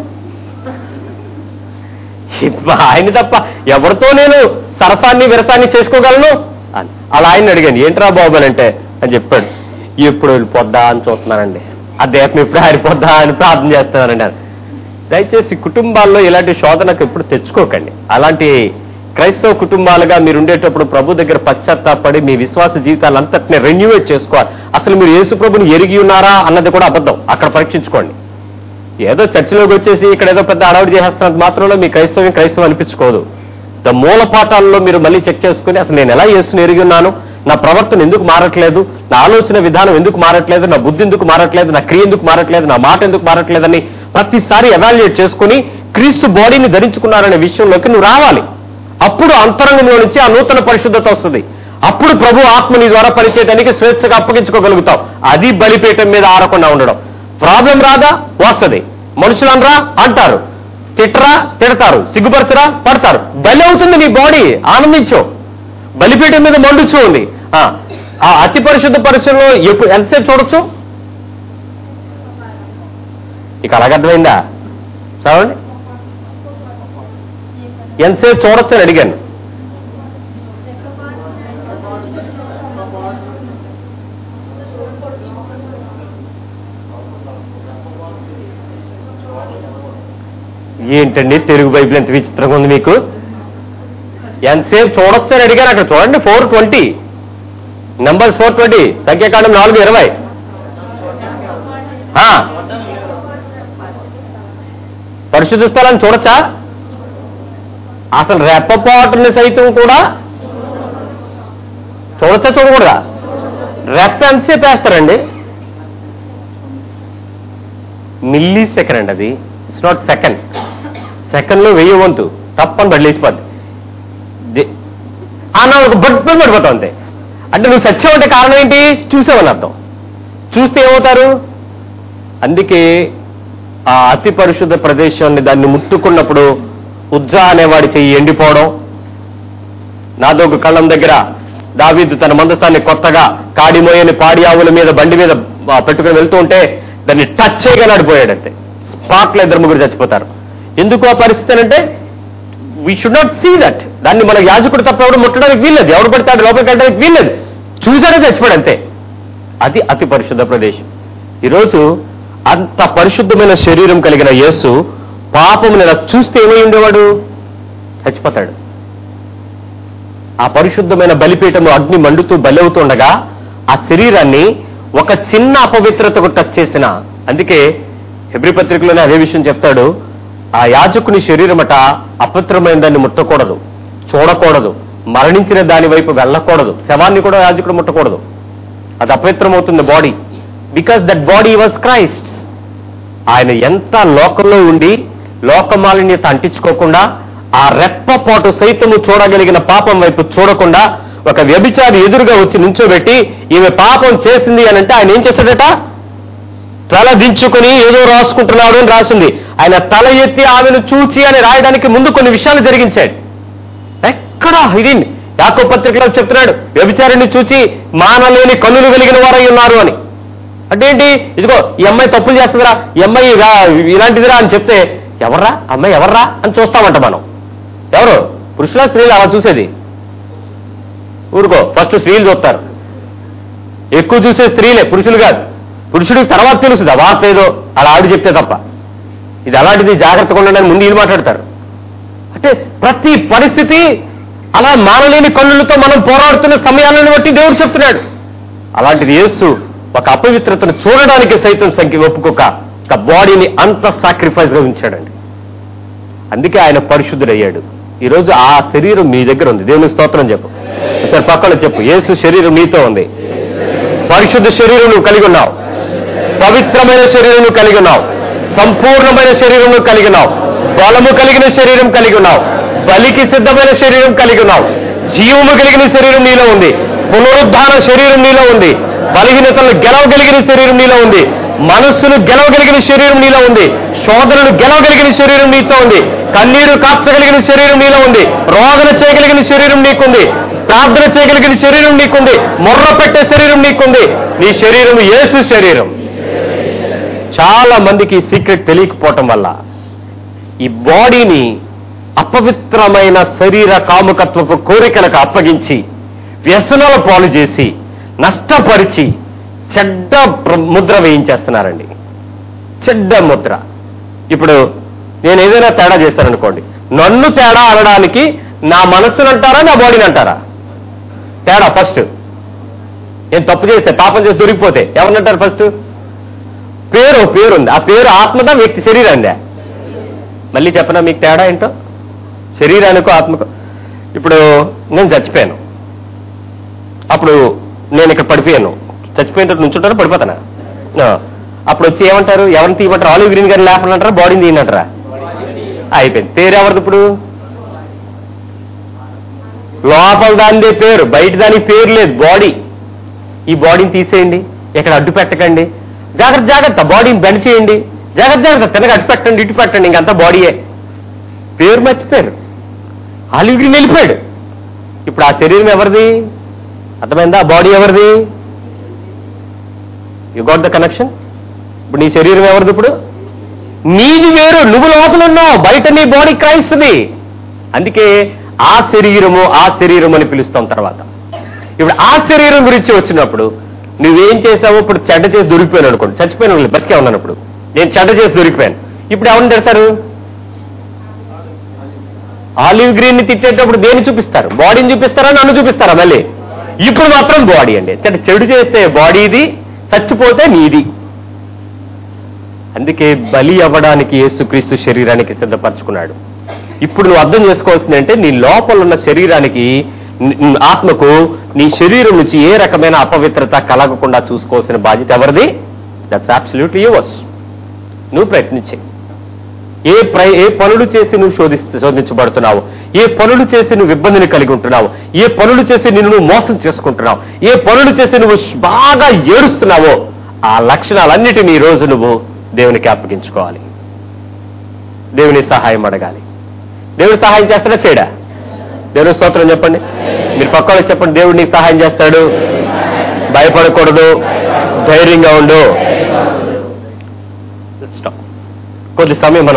[SPEAKER 1] మా ఆయన తప్ప ఎవరితో నేను సరసాన్ని విరసాన్ని చేసుకోగలను అని అలా ఆయన అడిగాను ఏంట్రా బాబు అని అంటే అని చెప్పాడు ఎప్పుడు వెళ్ళిపోద్దా అని చూస్తున్నానండి ఆ దేహం ఎప్పుడు ఆరిపోద్దా అని ప్రార్థన చేస్తున్నానండి అని. దయచేసి కుటుంబాల్లో ఇలాంటి శోధనకు ఎప్పుడు తెచ్చుకోకండి అలాంటి క్రైస్తవ కుటుంబాలుగా మీరు ఉండేటప్పుడు ప్రభు దగ్గర పశ్చాత్తాపడి మీ విశ్వాస జీవితాలంతటిని రెన్యూవేట్ చేసుకోవాలి అసలు మీరు యేసు ప్రభుని ఎరిగి ఉన్నారా అన్నది కూడా అబద్ధం అక్కడ పరీక్షించుకోండి ఏదో చర్చిలోకి వచ్చేసి ఇక్కడ ఏదో పెద్ద అడవిడి చేస్తున్నంత మాత్రంలో మీ క్రైస్తవం క్రైస్తవం అనిపించుకోదు ద మూల పాఠాల్లో మీరు మళ్ళీ చెక్ చేసుకుని అసలు నేను ఎలా యేసుని ఎరిగి ఉన్నాను నా ప్రవర్తన ఎందుకు మారట్లేదు నా ఆలోచన విధానం ఎందుకు మారట్లేదు నా బుద్ధి ఎందుకు మారట్లేదు నా క్రియ ఎందుకు మారట్లేదు నా మాట ఎందుకు మారట్లేదని ప్రతిసారి ఎవాల్యుయేట్ చేసుకుని క్రీస్తు బాడీని ధరించుకున్నారనే విషయంలోకి నువ్వు రావాలి అప్పుడు అంతరంగంలో నుంచి ఆ నూతన పరిశుద్ధత వస్తుంది అప్పుడు ప్రభు ఆత్మ నీ ద్వారా పనిచేయడానికి స్వేచ్ఛగా అప్పగించుకోగలుగుతావు అది బలిపీఠం మీద ఆరకుండా ఉండడం ప్రాబ్లం రాదా వస్తుంది మనుషులనరా అంటారు తిట్టరా తిడతారు సిగ్గుపరచరా పడతారు బలి అవుతుంది నీ బాడీ ఆనందించు బలిపీఠం మీద మండుచు ఉంది ఆ, ఆ అతి పరిశుద్ధ పరిశుభ్రంలో ఎప్పుడు ఎంతసేపు చూడొచ్చు ఇక అలాగ అర్థమైందా చదవండి ఎంతసేపు చూడొచ్చు అని అడిగాను ఏంటండి తెలుగు బైబిల్ ఎంత విచిత్రంగా ఉంది మీకు ఎంతసేపు చూడొచ్చు అని అడిగాను అక్కడ చూడండి four twenty numbers four twenty సంఖ్యాకాండం నాలుగు ఇరవై ఆ. పరిశుద్ధ స్థలాన్ని చూడొచ్చా అసలు రెప్పపాటుని సైతం కూడా చూడొచ్చా చూడకూడదా రెప్ప ఎంతసేపు వేస్తారండి మిల్లీ సెకండ్ అండి అది ఇట్స్ నాట్ సెకండ్ సెకండ్ లో వెయ్యి వంతు తప్పని బదిలేసిపోద్ది ది- ఆ నా ఒక బట్ పడిపోతావు అంతే అంటే నువ్వు సత్యం అంటే కారణం ఏంటి చూసావని అర్థం చూస్తే ఏమవుతారు అందుకే ఆ అతి పరిశుద్ధ ప్రదేశాన్ని దాన్ని ముట్టుకున్నప్పుడు ఉజ్జా అనేవాడి చెయ్యి ఎండిపోవడం నాదొక కళ్ళం దగ్గర దావీదు తన మందసాన్ని కొత్తగా కాడిమోయని పాడి ఆవుల మీద బండి మీద ఆ, పెట్టుకుని వెళ్తూ ఉంటే దాన్ని టచ్ చేయగానే పోయాడంతే స్పాట్ లో ఇద్దరు ముగ్గురు చచ్చిపోతారు ఎందుకు ఆ పరిస్థితి అంటే we should not see that దాన్ని మన యాజకుడు తప్ప ఎవడు ముట్టడానికి వీల్లేదు ఎవడు పడతాడు లోపలికి వెళ్ళడానికి వీల్లేదు చూసాడే చచ్చిపోయాడు అంతే అది అతి పరిశుద్ధ ప్రదేశం ఈరోజు అంత పరిశుద్ధమైన శరీరం కలిగిన యేసు పాపముని ఇలా చూస్తే ఏమై ఉండేవాడు చచ్చిపోతాడు ఆ పరిశుద్ధమైన బలిపీఠము అగ్ని మండుతూ బలవుతుండగా ఆ శరీరాన్ని ఒక చిన్న అపవిత్రతకు టచ్ చేసిన అందుకే హెబ్రి పత్రికలోనే అదే విషయం చెప్తాడు ఆ యాజకుని శరీరమట అపవిత్రమైన దాన్ని ముట్టకూడదు చూడకూడదు మరణించిన దాని వైపు వెళ్ళకూడదు శవాన్ని కూడా యాజకుడు ముట్టకూడదు అది అపవిత్రమవుతుంది body because that body was Christ ఆయన ఎంత లోకంలో ఉండి లోకమాలిన్యత అంటించుకోకుండా ఆ రెప్పపాటు సైతము చూడగలిగిన పాపం వైపు చూడకుండా ఒక వ్యభిచారి ఎదురుగా వచ్చి నుంచోబెట్టి ఈమె పాపం చేసింది అని అంటే ఆయన ఏం చేశాడట తల దించుకుని ఏదో రాసుకుంటున్నాడు అని రాసింది ఆయన తల ఎత్తి ఆమెను చూచి అని రాయడానికి ముందు కొన్ని విషయాలు జరిగించాడు ఎక్కడ ఇది యాకో పత్రికలో చెప్తున్నాడు వ్యభిచారిని చూచి మానలేని కన్నులు కలిగిన వారై ఉన్నారు అని అంటే ఏంటి ఇదిగో ఈ అమ్మాయి తప్పులు చేస్తుందిరా ఈ అమ్మాయి ఇలా- ఇలాంటిదిరా అని చెప్తే ఎవర్రా అమ్మాయి ఎవర్రా అని చూస్తామంట మనం ఎవరు పురుషుల స్త్రీలు అలా చూసేది ఊరుకో ఫస్ట్ స్త్రీలు చూస్తారు ఎక్కువ చూసే స్త్రీలే పురుషులు కాదు పురుషుడికి తర్వాత తెలుస్తుంది ఆ వార్త ఏదో అలా ఆవిడ చెప్తే తప్ప ఇది అలాంటిది జాగ్రత్తగా ఉండండి అని ముందు వీళ్ళు మాట్లాడతారు అంటే ప్రతి పరిస్థితి అలా మానలేని కన్నులతో మనం పోరాడుతున్న సమయాలను బట్టి దేవుడు చెప్తున్నాడు అలాంటిది యేసు ఒక అపవిత్రతను చూడడానికి సైతం సంఖ్య ఒప్పుకోక ఒక బాడీని అంత సాక్రిఫైస్ గా ఉంచాడండి అందుకే ఆయన పరిశుద్ధుడయ్యాడు ఈరోజు ఆ శరీరం మీ దగ్గర ఉంది దేవుని స్తోత్రం చెప్పు ఒకసారి పక్కన చెప్పు యేసు శరీరం నీతో ఉంది పరిశుద్ధ శరీరం నువ్వు కలిగి ఉన్నావు పవిత్రమైన శరీరం నువ్వు కలిగి ఉన్నావు సంపూర్ణమైన శరీరం నువ్వు కలిగి ఉన్నావు బలము కలిగిన శరీరం కలిగి ఉన్నావు బలికి సిద్ధమైన శరీరం కలిగి ఉన్నావు జీవము కలిగిన శరీరం నీలో ఉంది పునరుద్ధాన శరీరం నీలో ఉంది బలహీనతలను గెలవగలిగిన శరీరం నీలో ఉంది మనస్సును గెలవగలిగిన శరీరం నీలో ఉంది శోధనను గెలవగలిగిన శరీరం నీతో ఉంది కన్నీరు కాచగలిగిన శరీరం నీలో ఉంది రోగన చేయగలిగిన శరీరం నీకుంది ప్రార్థన చేయగలిగిన శరీరం నీకుంది మొర్ర పెట్టే శరీరం నీకుంది నీ శరీరం యేసు శరీరం చాలా మందికి ఈ సీక్రెట్ తెలియకపోవటం వల్ల ఈ బాడీని అపవిత్రమైన శరీర కాముకత్వపు కోరికలకు అప్పగించి వ్యసనాల పాలు చేసి నష్టపరిచి చెడ్డ ప్ర- ముద్ర వేయించేస్తున్నారండి చెడ్డ ముద్ర ఇప్పుడు నేను ఏదైనా తేడా చేశాననుకోండి నన్ను తేడా అనడానికి నా మనస్సును అంటారా నా బాడీని అంటారా తేడా ఫస్ట్ నేను తప్పు చేస్తే పాపం చేసి దొరికిపోతే ఎవరినంటారు ఫస్ట్ పేరు ఓ పేరు ఉంది ఆ పేరు ఆత్మదా వ్యక్తి శరీరందా మళ్ళీ చెప్పనా మీకు తేడా ఏంటో శరీరానికో ఆత్మకో ఇప్పుడు నేను చచ్చిపోయాను అప్పుడు నేను ఇక్కడ పడిపోయాను చచ్చిపోయిన నుంచుంటారా పడిపోతానా ఆ. అప్పుడు వచ్చి ఏమంటారు ఎవరిని తీయమంటారు ఆలివ్ గ్రీన్ గారిని లేపనంటారా బాడీని తీయనంటారా అయిపోయింది పేరు ఎవరిది ఇప్పుడు లోపల దానిదే పేరు బయట దానికి పేరు లేదు బాడీ ఈ బాడీని తీసేయండి ఇక్కడ అడ్డు పెట్టకండి జాగ్రత్త జాగ్రత్త బాడీని బెండ్ చేయండి జాగ్రత్త జాగ్రత్త తినక అడ్డు పెట్టండి ఇటు పెట్టండి ఇంకంతా బాడీయే పేరు మర్చిపోయారు ఆలివ్ గ్రీన్ వెళ్ళిపోయాడు ఇప్పుడు ఆ శరీరం ఎవరిది అర్థమైందా ఆ బాడీ ఎవరిది యు గాట్ ద కనెక్షన్ ఇప్పుడు నీ శరీరం ఎవరిది ఇప్పుడు నీది వేరు నువ్వు లోపల ఉన్నావు బయట నీ బాడీ క్రైస్తుంది అందుకే ఆ శరీరము ఆ శరీరం అని పిలుస్తాం తర్వాత ఇప్పుడు ఆ శరీరం గురించి వచ్చినప్పుడు నువ్వేం చేసావో ఇప్పుడు చెడ్డ చేసి దొరికిపోయాను అనుకోండి చచ్చిపోయిన వాళ్ళు బతికే ఉన్నాను ఇప్పుడు నేను చెడ్డ చేసి దొరికిపోయాను ఇప్పుడు ఎవరిని తిడతారు ఆలివ్ గ్రీన్ ని తిట్టేటప్పుడు దేన్ని చూపిస్తారు బాడీని చూపిస్తారా నన్ను చూపిస్తారా మళ్ళీ ఇప్పుడు మాత్రం బాడీ అండి అంటే చెడు చేస్తే బాడీది చచ్చిపోతే నీది అందుకే బలి అవ్వడానికి యేసుక్రీస్తు శరీరానికి సిద్ధపరచుకున్నాడు ఇప్పుడు నువ్వు అర్థం చేసుకోవాల్సింది అంటే నీ లోపల ఉన్న శరీరానికి ని- ని- ఆత్మకు నీ శరీరం నుంచి ఏ రకమైన అపవిత్రత కలగకుండా చూసుకోవాల్సిన బాధ్యత ఎవరిది దట్స్ అబ్సల్యూట్లీ యువర్స్ నువ్వు ప్రయత్నించే ఏ ప్ర ఏ పనులు చేసి నువ్వు శోధిస్తూ శోధించబడుతున్నావు ఏ పనులు చేసి నువ్వు ఇబ్బందిని కలిగి ఉంటున్నావు ఏ పనులు చేసి నిన్ను నువ్వు మోసం చేసుకుంటున్నావు ఏ పనులు చేసి నువ్వు శ్- బాగా ఏడుస్తున్నావో ఆ లక్షణాలన్నిటినీ ఈ రోజు నువ్వు దేవునికి అప్పగించుకోవాలి దేవుని సహాయం అడగాలి దేవుని సహాయం చేస్తాడా చేయడా దేవుని స్తోత్రం చెప్పండి మీరు పక్కన చెప్పండి దేవుడు నీకు సహాయం చేస్తాడు భయపడకూడదు ధైర్యంగా ఉండు Stop. కొద్ది సమయం మనం